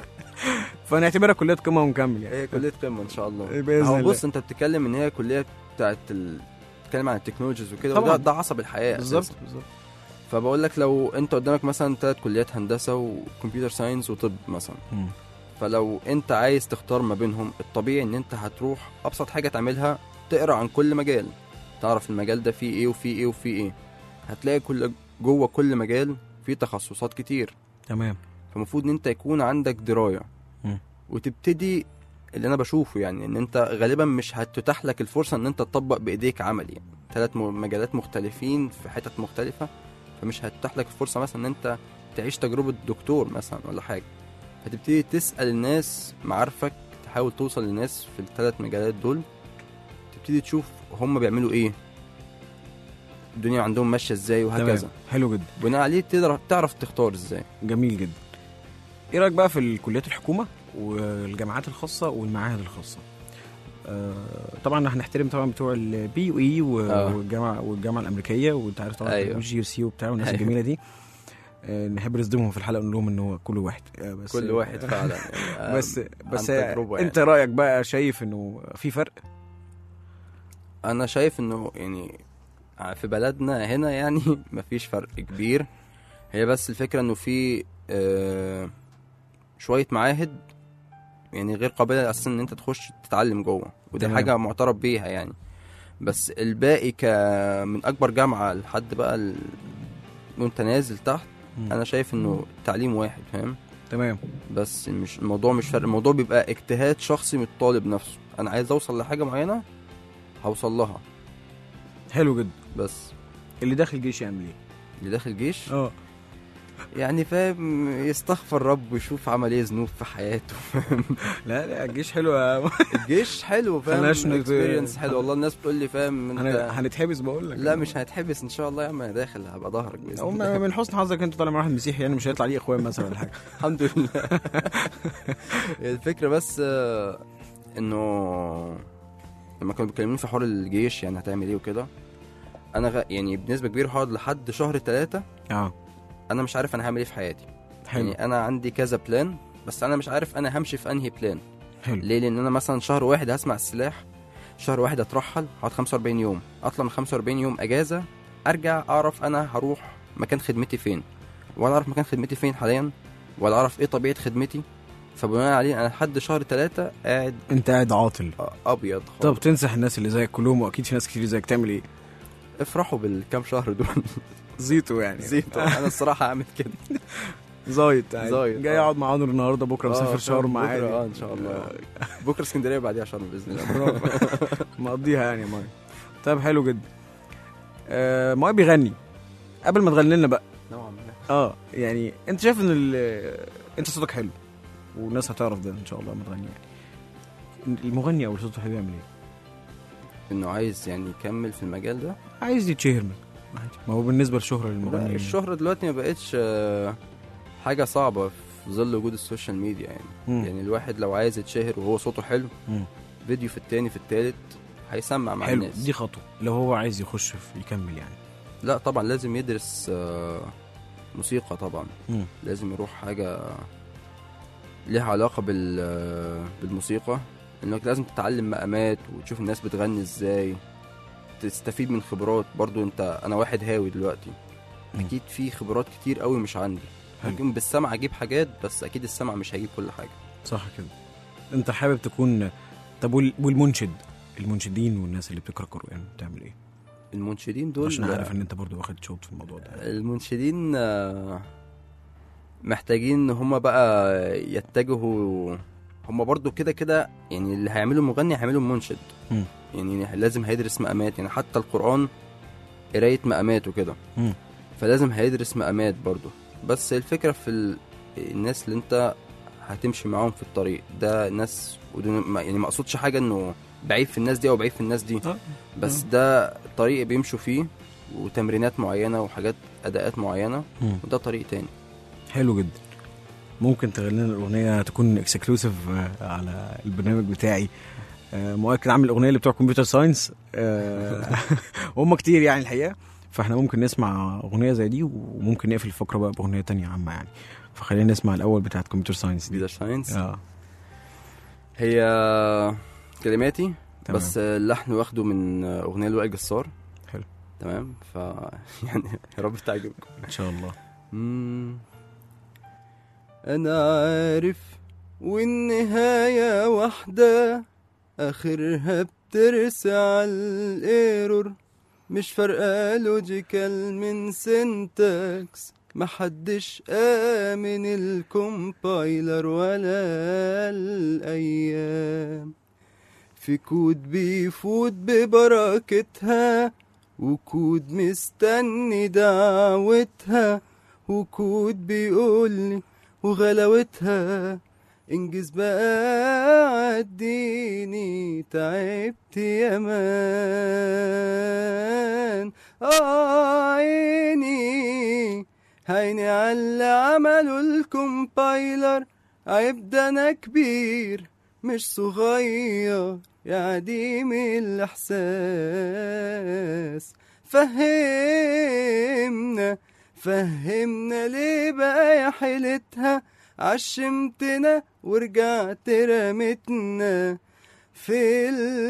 فنعتبرها كليه قمه ونكمل يعني هي كليه قمه ان شاء الله بإذن هو الله. بص انت بتتكلم ان هي كليه بتاعت ال... بتتكلم عن التكنولوجيز وكده طبعاً. وده ده عصب الحياه بالظبط أساساً. بالظبط فبقول لك لو انت قدامك مثلا ثلاث كليات هندسه وكمبيوتر ساينس وطب مثلا مم. فلو انت عايز تختار ما بينهم الطبيعي ان انت هتروح ابسط حاجه تعملها تقرا عن كل مجال تعرف المجال ده فيه ايه وفيه ايه وفيه ايه هتلاقي كل جوه كل مجال فيه تخصصات كتير تمام فالمفروض ان انت يكون عندك درايه مم. وتبتدي اللي انا بشوفه يعني ان انت غالبا مش هتتاح لك الفرصه ان انت تطبق بايديك عملي يعني ثلاث مجالات مختلفين في حتت مختلفه فمش هتتاح لك الفرصه مثلا ان انت تعيش تجربه دكتور مثلا ولا حاجه هتبتدي تسال الناس معارفك تحاول توصل للناس في الثلاث مجالات دول تبتدي تشوف هم بيعملوا ايه الدنيا عندهم ماشيه ازاي وهكذا تمام. حلو جدا بناء عليه تقدر تعرف تختار ازاي جميل جدا ايه رايك بقى في الكليات الحكومه والجامعات الخاصه والمعاهد الخاصه آه طبعا هنحترم طبعا بتوع البي يو اي آه. والجامعه والجامعه الامريكيه وانت عارف طبعا أيوة. الجي يو سي وبتاع والناس أيوة. الجميله دي آه نحب نصدمهم في الحلقه ونقول لهم ان هو كل واحد آه بس كل واحد فعلا يعني بس بس عن تجربة انت يعني. رايك بقى شايف انه في فرق انا شايف انه يعني في بلدنا هنا يعني مفيش فرق كبير هي بس الفكره انه في آه، شويه معاهد يعني غير قابله اساسا ان انت تخش تتعلم جوه ودي تمام. حاجه معترف بيها يعني بس الباقي ك من اكبر جامعه لحد بقى ال... وانت نازل تحت مم. انا شايف انه التعليم واحد فاهم تمام بس مش الموضوع مش فرق الموضوع بيبقى اجتهاد شخصي من الطالب نفسه انا عايز اوصل لحاجه معينه هوصل لها حلو جدا بس اللي داخل جيش يعمل ايه اللي داخل جيش اه يعني فاهم يستغفر رب ويشوف عمل ايه ذنوب في حياته لا لا الجيش حلو يا الجيش حلو فاهم خلناش نت- اكسبيرينس حلو والله الناس بتقول لي فاهم هن- انت هنتحبس بقول لك لا مش هنتحبس ان شاء الله يا عم انا داخل هبقى ظهرك باذن أو الله من حسن حظك انت طالع مع واحد مسيحي يعني مش هيطلع ليه اخوان مثلا ولا حاجه الحمد لله الفكره بس آه، انه لما كانوا بيكلموني في حوار الجيش يعني هتعمل ايه وكده انا غ... يعني بنسبه كبيره هقعد لحد شهر ثلاثة اه انا مش عارف انا هعمل ايه في حياتي حلو يعني انا عندي كذا بلان بس انا مش عارف انا همشي في انهي بلان حلو ليه لان انا مثلا شهر واحد هسمع السلاح شهر واحد اترحل هقعد 45 يوم اطلع من 45 يوم اجازه ارجع اعرف انا هروح مكان خدمتي فين ولا اعرف مكان خدمتي فين حاليا ولا اعرف ايه طبيعه خدمتي فبناء عليه انا لحد شهر ثلاثة قاعد انت قاعد عاطل ابيض طب تنصح الناس اللي زيك كلهم واكيد في ناس كتير زيك تعمل ايه افرحوا بالكام شهر دول زيتوا يعني زيتوا انا الصراحه هعمل كده زايط عادي. زايط، جاي آه. اقعد مع عمرو النهارده بكره آه، مسافر شرم بكرة، عادي اه ان شاء الله بكره اسكندريه بعديها شرم باذن الله برافو. مقضيها يعني يا ماي طيب حلو جدا آه ماي بيغني قبل ما تغني لنا بقى نوعا ما اه يعني انت شايف ان ال- انت صوتك حلو والناس هتعرف ده ان شاء الله لما تغني يعني المغني او اللي صوته حلو يعمل ايه؟ انه عايز يعني يكمل في المجال ده عايز يتشهر من عادي. ما هو بالنسبه للشهره لا، للمغني الشهرة دلوقتي ما بقتش آه، حاجة صعبة في ظل وجود السوشيال ميديا يعني مم. يعني الواحد لو عايز يتشهر وهو صوته حلو مم. فيديو في التاني في التالت هيسمع مع حلو الناس دي خطوه لو هو عايز يخش في يكمل يعني لا طبعا لازم يدرس آه، موسيقى طبعا مم. لازم يروح حاجة ليها علاقة بال آه، بالموسيقى انك لازم تتعلم مقامات وتشوف الناس بتغني ازاي تستفيد من خبرات برضو انت انا واحد هاوي دلوقتي مم. اكيد في خبرات كتير قوي مش عندي حلو. ممكن بالسمع اجيب حاجات بس اكيد السمع مش هيجيب كل حاجه صح كده انت حابب تكون طب وال- والمنشد المنشدين والناس اللي بتقرا قران بتعمل ايه؟ المنشدين دول عشان عارف ان انت برضو واخد شوط في الموضوع ده المنشدين آه، محتاجين ان هما بقى يتجهوا هما برضو كده كده يعني اللي هيعملوا مغني هيعملوا منشد مم. يعني لازم هيدرس مقامات يعني حتى القرآن قراية مقامات وكده مم. فلازم هيدرس مقامات برضو بس الفكرة في ال... الناس اللي انت هتمشي معاهم في الطريق ده ناس ودون ما- يعني ما اقصدش حاجة انه بعيب في الناس دي او بعيب في الناس دي آه. بس ده طريق بيمشوا فيه وتمرينات معينة وحاجات أداءات معينة مم. وده طريق تاني حلو جدا ممكن تغني لنا الاغنيه تكون اكسكلوسيف على البرنامج بتاعي آه، مؤكد عامل الاغنيه اللي بتوع كمبيوتر ساينس هم كتير يعني الحقيقه فاحنا ممكن نسمع اغنيه زي دي وممكن نقفل الفقره بقى باغنيه تانية عامه يعني فخلينا نسمع الاول بتاعت كمبيوتر ساينس دي كمبيوتر ساينس اه هي كلماتي تمام. بس اللحن واخده من أغنية لوائل جسار حلو. تمام ف يعني يا رب تعجبكم ان شاء الله مم. أنا عارف والنهاية واحدة آخرها بترسى على الإيرور مش فارقة لوجيكال من سنتكس محدش آمن الكومبايلر ولا الأيام في كود بيفوت ببركتها وكود مستني دعوتها وكود بيقولي وغلاوتها انجز بقى عديني تعبت يا مان آه عيني عيني على اللي عمله الكومبايلر عيب ده انا كبير مش صغير يا عديم الإحساس فهمنا فهمنا ليه بقى يا حيلتها عشمتنا ورجعت رمتنا في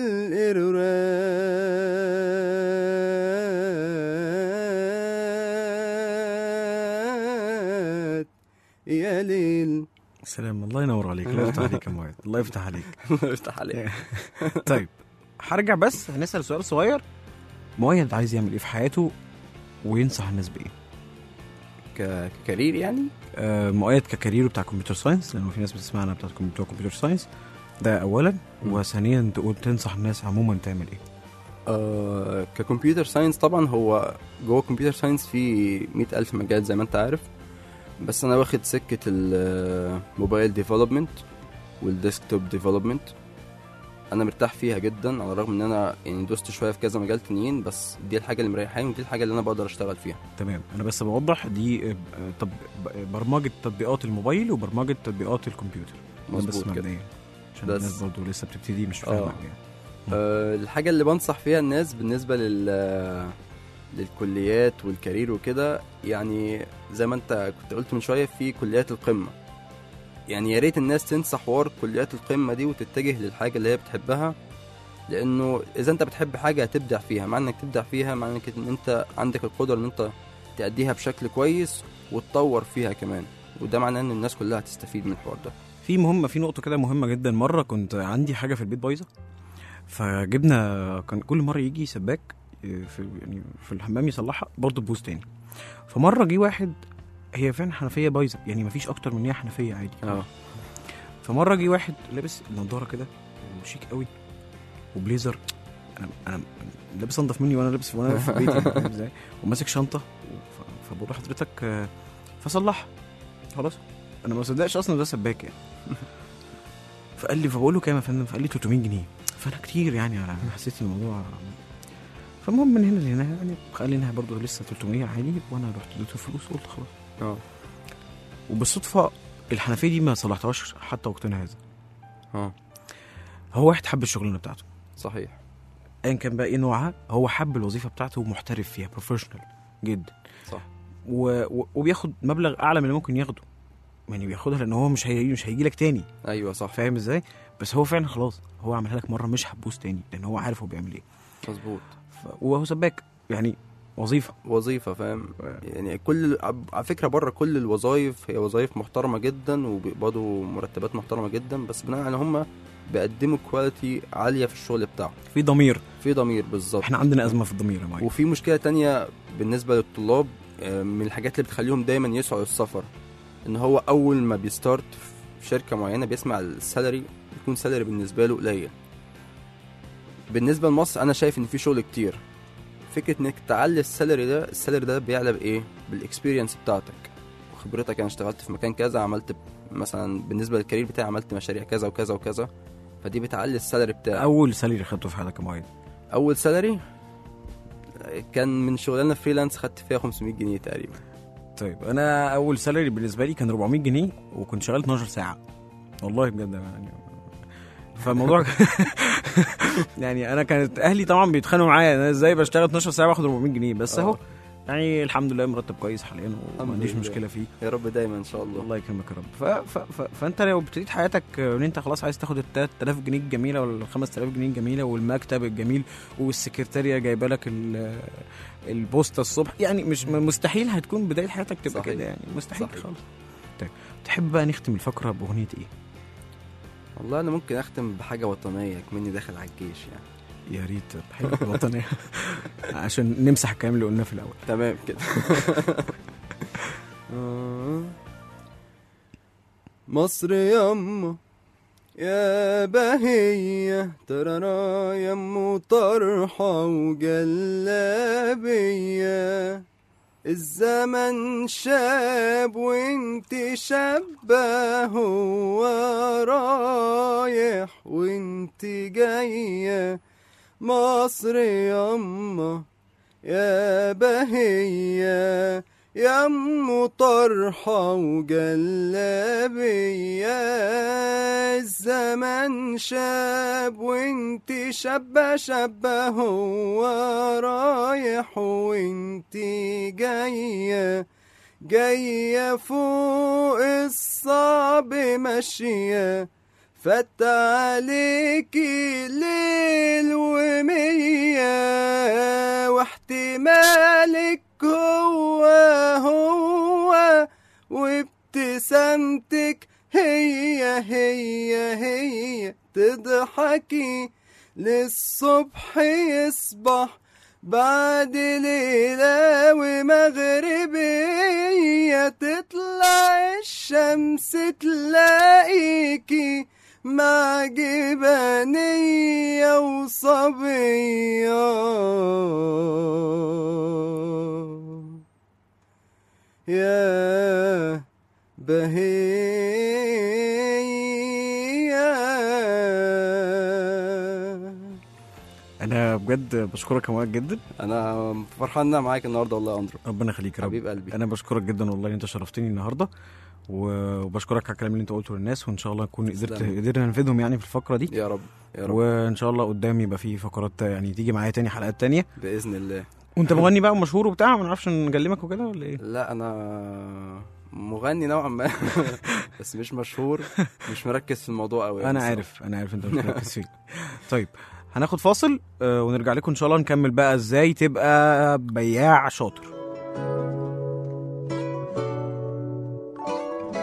الإيرورات يا ليل سلام الله ينور عليك الله يفتح عليك يا مؤيد الله يفتح عليك الله يفتح عليك طيب هرجع بس هنسال سؤال صغير مؤيد عايز يعمل ايه في حياته وينصح الناس بايه؟ ك- ككارير يعني آه مؤيد ككاريره بتاع كمبيوتر ساينس لانه في ناس بتسمعنا بتاعت كم- بتوع كمبيوتر ساينس ده اولا وثانيا تقول تنصح الناس عموما تعمل ايه؟ آه ككمبيوتر ساينس طبعا هو جوه كمبيوتر ساينس في مئة ألف مجال زي ما انت عارف بس انا واخد سكة الموبايل ديفلوبمنت والديسكتوب ديفلوبمنت انا مرتاح فيها جدا على الرغم ان انا يعني دوست شويه في كذا مجال تانيين بس دي الحاجه اللي مريحاني ودي الحاجه اللي انا بقدر اشتغل فيها تمام انا بس بوضح دي آه، طب برمجه تطبيقات الموبايل وبرمجه تطبيقات الكمبيوتر ده بس مظبوط كده. مبدئيا عشان بس- الناس برضه لسه بتبتدي مش آه. فاهمه يعني أه الحاجة اللي بنصح فيها الناس بالنسبة لل للكليات والكارير وكده يعني زي ما انت كنت قلت من شوية في كليات القمة يعني يا ريت الناس تنسى حوار كليات القمة دي وتتجه للحاجة اللي هي بتحبها لأنه إذا أنت بتحب حاجة هتبدع فيها مع إنك تبدع فيها مع إنك إن أنت عندك القدرة إن أنت تأديها بشكل كويس وتطور فيها كمان وده معناه ان الناس كلها هتستفيد من الحوار ده في مهمه في نقطه كده مهمه جدا مره كنت عندي حاجه في البيت بايظه فجبنا كان كل مره يجي سباك آه، في يعني في الحمام يصلحها برضه تبوظ تاني فمره جه واحد هي فعلا حنفيه بايظه يعني مفيش اكتر من هي حنفيه عادي اه فمره جه واحد لابس نضاره كده وشيك قوي وبليزر انا انا لابس انضف مني وانا لابس وانا في بيتي يعني فاهم ازاي وماسك شنطه ف- فبقول له حضرتك آه، فصلح خلاص انا ما صدقش اصلا ده سباك يعني فقال لي فبقول له كام يا فندم فقال لي 300 جنيه فانا كتير يعني انا حسيت إن الموضوع فالمهم من هنا لهنا يعني قال لي انها برضه لسه 300 عادي وانا رحت اديته الفلوس وقلت خلاص اه وبالصدفه الحنفيه دي ما صلحتهاش حتى وقتنا هذا اه هو واحد حب الشغلانه بتاعته صحيح ايا كان بقى ايه نوعها هو حب الوظيفه بتاعته ومحترف فيها بروفيشنال جدا صح و... و... وبياخد مبلغ اعلى من اللي ممكن ياخده يعني بياخدها لان هو مش هي... مش هيجي لك تاني ايوه صح فاهم ازاي بس هو فعلا خلاص هو عملها لك مره مش هتبوظ تاني لان هو عارف هو بيعمل ايه مظبوط ف... وهو سباك يعني وظيفه وظيفه فاهم يعني كل على فكره بره كل الوظائف هي وظائف محترمه جدا وبيقبضوا مرتبات محترمه جدا بس بناء على هم بيقدموا كواليتي عاليه في الشغل بتاعهم في ضمير في ضمير بالظبط احنا عندنا ازمه في الضمير يا مايك وفي مشكله تانية بالنسبه للطلاب آه، من الحاجات اللي بتخليهم دايما يسعوا السفر ان هو اول ما بيستارت في شركه معينه بيسمع السالري بيكون سالري بالنسبه له قليل بالنسبه لمصر انا شايف ان في شغل كتير فكره انك تعلي السالري ده السالري ده بيعلى بايه بالاكسبيرينس بتاعتك وخبرتك انا اشتغلت في مكان كذا عملت مثلا بالنسبه للكارير بتاعي عملت مشاريع كذا وكذا وكذا فدي بتعلي السالري بتاعك اول سالري خدته في حياتك يا مايك اول سالري كان من شغلانه فريلانس خدت فيها 500 جنيه تقريبا طيب انا اول سالري بالنسبه لي كان 400 جنيه وكنت شغال 12 ساعه والله بجد يعني فالموضوع يعني انا كانت اهلي طبعا بيتخانقوا معايا انا ازاي بشتغل 12 ساعه واخد 400 جنيه بس اهو يعني الحمد لله مرتب كويس حاليا وما الحمد عنديش لله. مشكله فيه يا رب دايما ان شاء الله الله يكرمك يا رب ف... ف... ف... فانت لو ابتديت حياتك ان انت خلاص عايز تاخد ال 3000 جنيه الجميله ولا ال 5000 جنيه الجميله والمكتب الجميل والسكرتاريه جايبه لك ال... البوسطه الصبح يعني مش مستحيل هتكون بدايه حياتك تبقى صحيح. كده يعني مستحيل صحيح. خالص طيب تحب بقى نختم الفقره باغنيه ايه؟ والله انا ممكن اختم بحاجه وطنيه كمني داخل على الجيش يعني يا ريت حلو الوطنيه عشان نمسح الكلام اللي قلناه في الاول تمام كده مصر يما يا بهية ترى يمو طرحة وجلابية الزمن شاب وانت شابة هو رايح وانت جاية مصر يما يا بهية يم طرحة وجلابية الزمن شاب وانت شابة شابة هو رايح وانت جاية جاية فوق الصعب ماشية فات عليكي ليل ومية واحتمالك هو هو وابتسامتك هي هي هي تضحكي للصبح يصبح بعد ليلة ومغربية تطلع الشمس تلاقيكي مع جبانية وصبية يا بهية انا بجد بشكرك يا مؤيد جدا انا فرحان ان انا معاك النهارده والله يا اندرو ربنا يخليك يا رب حبيب قلبي انا بشكرك جدا والله ان انت شرفتني النهارده و- وبشكرك على الكلام اللي انت قلته للناس وان شاء الله نكون قدرت تسلم. قدرنا نفيدهم يعني في الفقره دي يا رب يا رب وان شاء الله قدام يبقى في فقرات يعني تيجي معايا تاني حلقات تانية باذن الله وانت مغني بقى ومشهور وبتاع ما نعرفش نكلمك وكده ولا ايه لا انا مغني نوعا ما بس مش مشهور مش مركز في الموضوع قوي انا عارف انا عارف انت مش مركز فيه طيب هناخد فاصل آه، ونرجع لكم ان شاء الله نكمل بقى ازاي تبقى بياع شاطر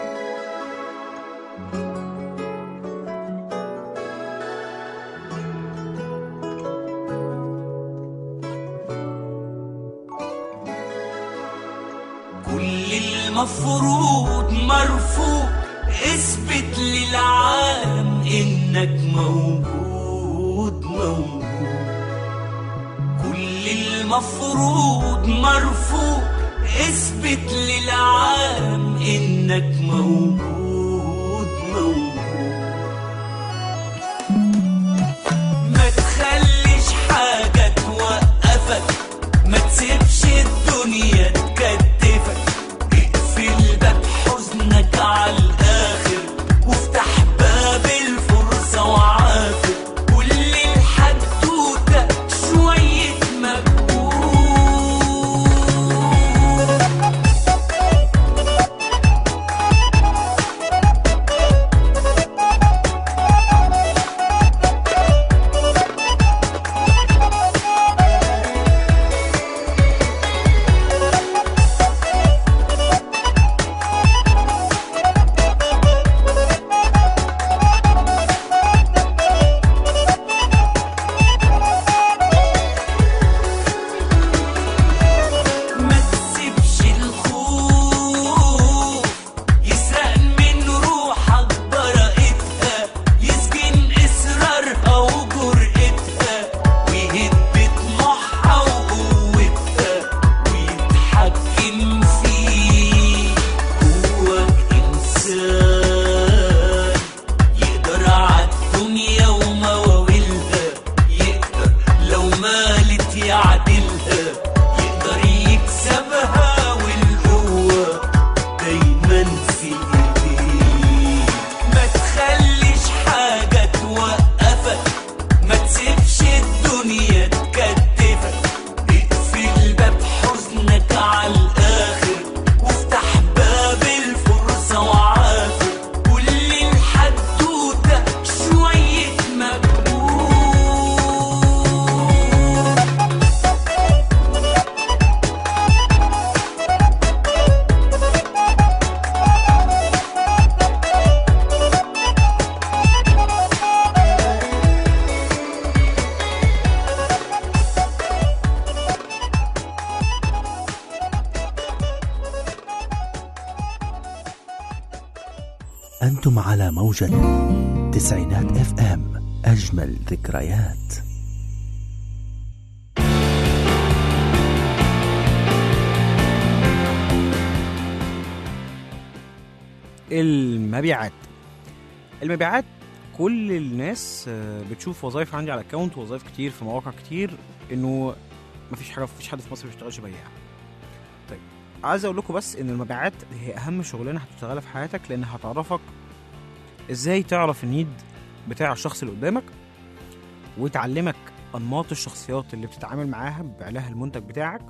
المفروض مرفوض اثبت للعالم انك موجود موجود كل المفروض مرفوض اثبت للعالم انك موجود موجود ما تخليش حاجة توقفك ما تسيبش الدنيا تكتفك اقفل باب حزنك على الآخر وافتح باب الفرصة وعافر كل الحدوتة شوية مجهود ما تسيبش الخوف يسرق من روحك براءتها يسجن إصرارها وجرأتها ويهد طموحها وقوتها ويتحكم فيك جواك إنسان يقدر عالدنيا ومواويلها يقدر لو مالت يعدلها يقدر يكسبها والقوة دايما في ايديك ما تخليش حاجة توقفك ما تسيبش الدنيا تكتفك اقفل باب حزنك على الآخر وافتح باب الفرصة وعافر كل الحدوتة شوية مجهود أنتم على موجة تسعينات اف ام أجمل ذكريات المبيعات المبيعات كل الناس آه، بتشوف وظايف عندي على الاكونت وظايف كتير في مواقع كتير انه مفيش حاجه مفيش حد في مصر ما بيشتغلش بياع طيب عايز اقول لكم بس ان المبيعات هي اهم شغلانه هتشتغلها في حياتك لان هتعرفك ازاي تعرف النيد بتاع الشخص اللي قدامك وتعلمك انماط الشخصيات اللي بتتعامل معاها بيبيع لها المنتج بتاعك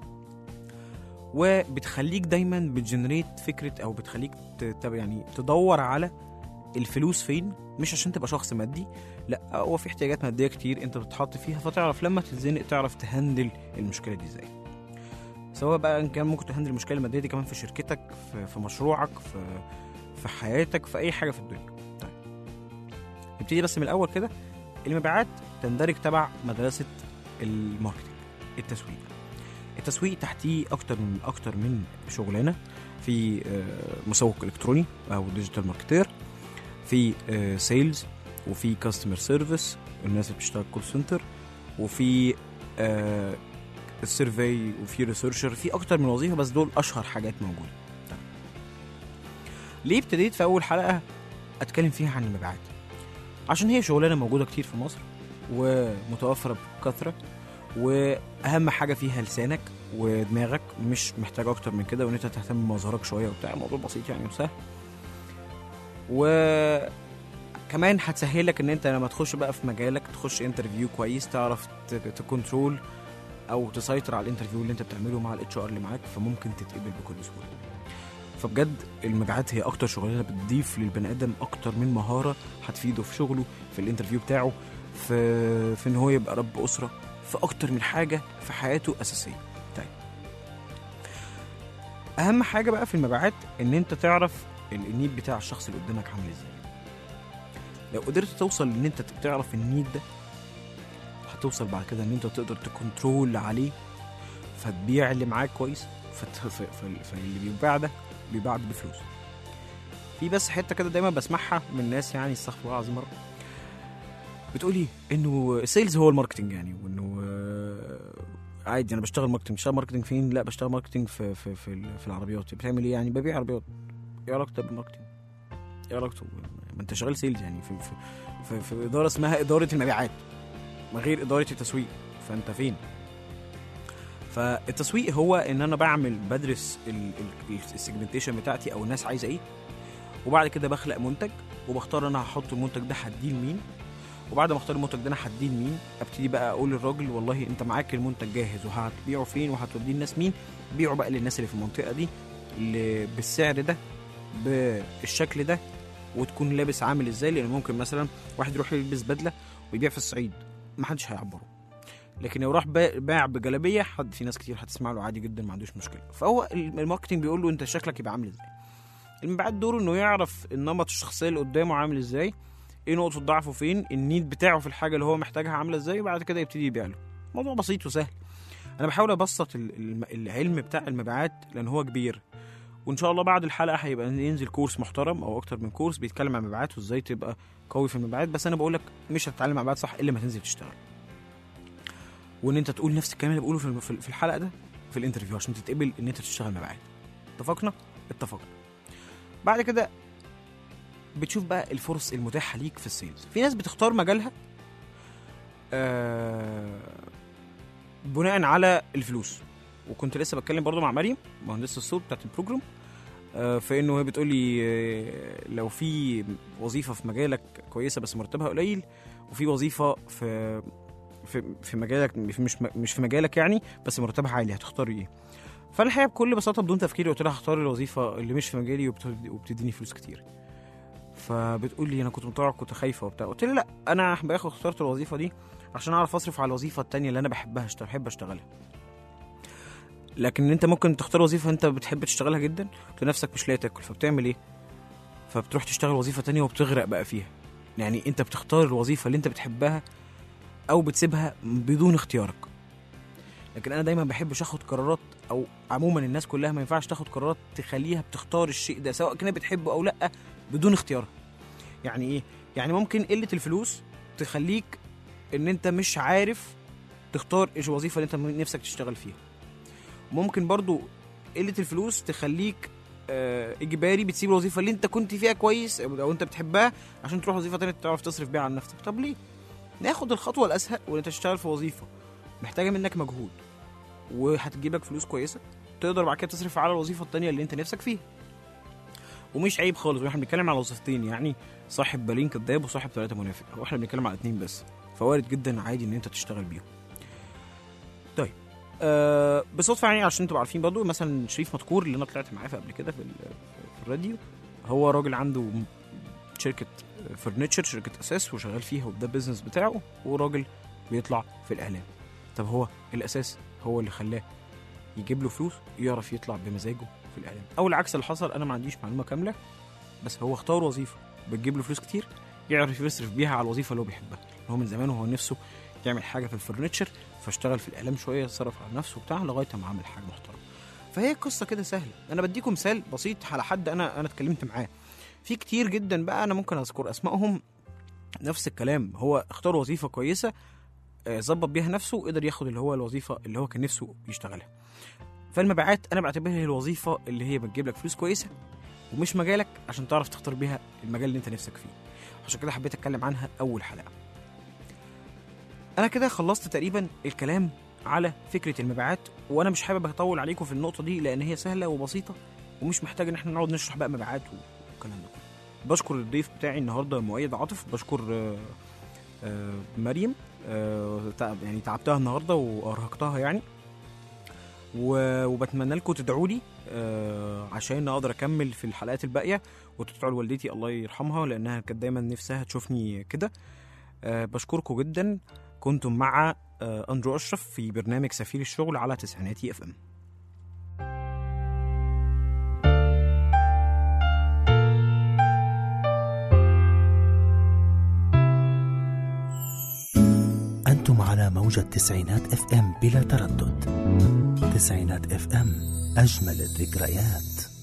وبتخليك دايما بتجنريت فكره او بتخليك ت- ت- يعني تدور على الفلوس فين مش عشان تبقى شخص مادي لا هو في احتياجات ماديه كتير انت بتتحط فيها فتعرف لما تتزنق تعرف تهندل المشكله دي ازاي سواء بقى ان كان ممكن تهندل المشكله الماديه دي كمان في شركتك في, في مشروعك في في حياتك في اي حاجه في الدنيا طيب نبتدي بس من الاول كده المبيعات تندرج تبع مدرسه الماركتنج التسويق التسويق تحتيه اكتر من اكتر من شغلانه في آه، مسوق الكتروني او ديجيتال ماركتير في سيلز وفي كاستمر سيرفيس الناس اللي بتشتغل كول سنتر وفي السيرفي وفي ريسيرشر في اكتر من وظيفه بس دول اشهر حاجات موجوده طيب. ليه ابتديت في اول حلقه اتكلم فيها عن المبيعات عشان هي شغلانه موجوده كتير في مصر ومتوفره بكثره واهم حاجه فيها لسانك ودماغك مش محتاج اكتر من كده وان انت تهتم بمظهرك شويه وبتاع الموضوع بسيط يعني وسهل وكمان هتسهلك ان انت لما تخش بقى في مجالك تخش انترفيو كويس تعرف ت- تكنترول او تسيطر على الانترفيو اللي انت بتعمله مع الاتش ار اللي معاك فممكن تتقبل بكل سهوله فبجد المبيعات هي اكتر شغلانه بتضيف للبني ادم اكتر من مهاره هتفيده في شغله في الانترفيو بتاعه في في ان هو يبقى رب اسره في اكتر من حاجه في حياته اساسيه طيب اهم حاجه بقى في المبيعات ان انت تعرف ال- النيد بتاع الشخص اللي قدامك عامل ازاي لو قدرت توصل ان انت تعرف النيد ده هتوصل بعد كده ان انت تقدر تكنترول عليه فتبيع اللي معاك كويس فت- ف- ف- فاللي بيباع ده بيباع بفلوس في بس حته كده دايما بسمعها من الناس يعني استغفر الله العظيم مره بتقولي انه السيلز هو الماركتنج يعني وانه آه، عادي انا بشتغل ماركتنج بشتغل ماركتنج فين لا بشتغل ماركتنج في في في, ال- في العربيات بتعمل ايه يعني ببيع عربيات ايه علاقته بالماركتنج ايه علاقته ما انت شغال سيلز يعني في في, في, في اداره اسمها اداره المبيعات ما غير اداره التسويق فانت فين فالتسويق هو ان انا بعمل بدرس السيجمنتيشن بتاعتي او الناس عايزه ايه وبعد كده بخلق منتج وبختار انا هحط المنتج ده هديه لمين وبعد ما اختار المنتج ده انا هديه لمين ابتدي بقى اقول للراجل والله انت معاك المنتج جاهز وهتبيعه فين وهتوديه للناس مين بيعه بقى للناس اللي في المنطقه دي اللي بالسعر ده بالشكل ده وتكون لابس عامل ازاي لان ممكن مثلا واحد يروح يلبس بدله ويبيع في الصعيد محدش هيعبره لكن لو راح با- باع بجلابيه حد في ناس كتير هتسمع له عادي جدا ما عندوش مشكله فهو الماركتنج بيقول له انت شكلك يبقى عامل ازاي المبيعات دوره انه يعرف النمط الشخصيه اللي قدامه عامل ازاي ايه نقطه ضعفه فين النيد بتاعه في الحاجه اللي هو محتاجها عامله ازاي وبعد كده يبتدي يبيع له موضوع بسيط وسهل انا بحاول ابسط ال- الم- العلم بتاع المبيعات لان هو كبير وان شاء الله بعد الحلقه هيبقى ينزل كورس محترم او اكتر من كورس بيتكلم عن المبيعات وازاي تبقى قوي في المبيعات بس انا بقول لك مش هتتعلم مبيعات صح الا ما تنزل تشتغل وان انت تقول نفس الكلام اللي بقوله في الم- في في الحلقه ده في الانترفيو عشان تتقبل ان انت تشتغل مبيعات اتفقنا اتفقنا بعد كده بتشوف بقى الفرص المتاحه ليك في السيلز في ناس بتختار مجالها آه بناء على الفلوس وكنت لسه بتكلم برضو مع مريم مهندسه الصوت بتاعت البروجرام آه فانه هي بتقول لي آه لو في وظيفه في مجالك كويسه بس مرتبها قليل وفي وظيفه في في في مجالك مش مش في مجالك يعني بس مرتبها عالي هتختاري ايه فانا الحقيقه بكل بساطه بدون تفكير قلت لها هختار الوظيفه اللي مش في مجالي وبت- وبتديني فلوس كتير فبتقول لي انا كنت مطوع كنت خايفه وبتاع قلت لها لا انا باخد اخترت الوظيفه دي عشان اعرف اصرف على الوظيفه التانية اللي انا بحبها اشتغل بحب اشتغلها لكن انت ممكن تختار وظيفه انت بتحب تشتغلها جدا لنفسك مش لاقي تاكل فبتعمل ايه فبتروح تشتغل وظيفه تانية وبتغرق بقى فيها يعني انت بتختار الوظيفه اللي انت بتحبها او بتسيبها بدون اختيارك لكن انا دايما بحبش اخد قرارات او عموما الناس كلها ما ينفعش تاخد قرارات تخليها بتختار الشيء ده سواء كانت بتحبه او لا بدون اختيارها يعني ايه يعني ممكن قله الفلوس تخليك ان انت مش عارف تختار ايش الوظيفه اللي انت نفسك تشتغل فيها ممكن برضو قله الفلوس تخليك آه، اجباري بتسيب الوظيفه اللي انت كنت فيها كويس او أو انت بتحبها عشان تروح وظيفه تانية تعرف تصرف بيها عن نفسك طب ليه ناخد الخطوه الاسهل وان انت تشتغل في وظيفه محتاجه منك مجهود وهتجيب لك فلوس كويسه تقدر بعد كده تصرف على الوظيفه التانية اللي انت نفسك فيها ومش عيب خالص واحنا بنتكلم على وظيفتين يعني صاحب بالين كذاب وصاحب ثلاثه منافق هو احنا بنتكلم على اتنين بس فوارد جدا عادي ان انت تشتغل بيهم طيب آه بصدفه يعني عشان تبقوا عارفين برضو مثلا شريف مذكور اللي انا طلعت معاه في قبل كده في, ال- في الراديو هو راجل عنده شركه فرنتشر شركه اساس وشغال فيها وده البيزنس بتاعه وراجل بيطلع في الاعلام طب هو الاساس هو اللي خلاه يجيب له فلوس يعرف يطلع بمزاجه في الاعلام او العكس اللي حصل انا ما عنديش معلومه كامله بس هو اختار وظيفه بتجيب له فلوس كتير يعرف يصرف بيها على الوظيفه اللي هو بيحبها هو من زمان وهو نفسه يعمل حاجه في الفرنتشر فاشتغل في الاعلام شويه صرف على نفسه وبتاع لغايه ما عمل حاجه محترمه فهي قصه كده سهله انا بديكم مثال بسيط على حد انا انا اتكلمت معاه في كتير جدا بقى انا ممكن اذكر اسمائهم نفس الكلام هو اختار وظيفه كويسه آه، ظبط بيها نفسه وقدر ياخد اللي هو الوظيفه اللي هو كان نفسه يشتغلها فالمبيعات انا بعتبرها هي الوظيفه اللي هي بتجيب لك فلوس كويسه ومش مجالك عشان تعرف تختار بيها المجال اللي انت نفسك فيه عشان كده حبيت اتكلم عنها اول حلقه انا كده خلصت تقريبا الكلام على فكره المبيعات وانا مش حابب اطول عليكم في النقطه دي لان هي سهله وبسيطه ومش محتاج ان احنا نقعد نشرح بقى مبيعات والكلام ده كله بشكر الضيف بتاعي النهارده مؤيد عاطف بشكر آه، آه، مريم آه، تعب يعني تعبتها النهارده وارهقتها يعني و- وبتمنى لكم تدعوا لي آه، عشان اقدر اكمل في الحلقات الباقيه وتدعوا لوالدتي الله يرحمها لانها كانت دايما نفسها تشوفني كده آه، بشكركم جدا كنتم مع آه، اندرو اشرف في برنامج سفير الشغل على تسعيناتي اف ام أنتم على موجة تسعينات اف ام بلا تردد تسعينات اف ام أجمل الذكريات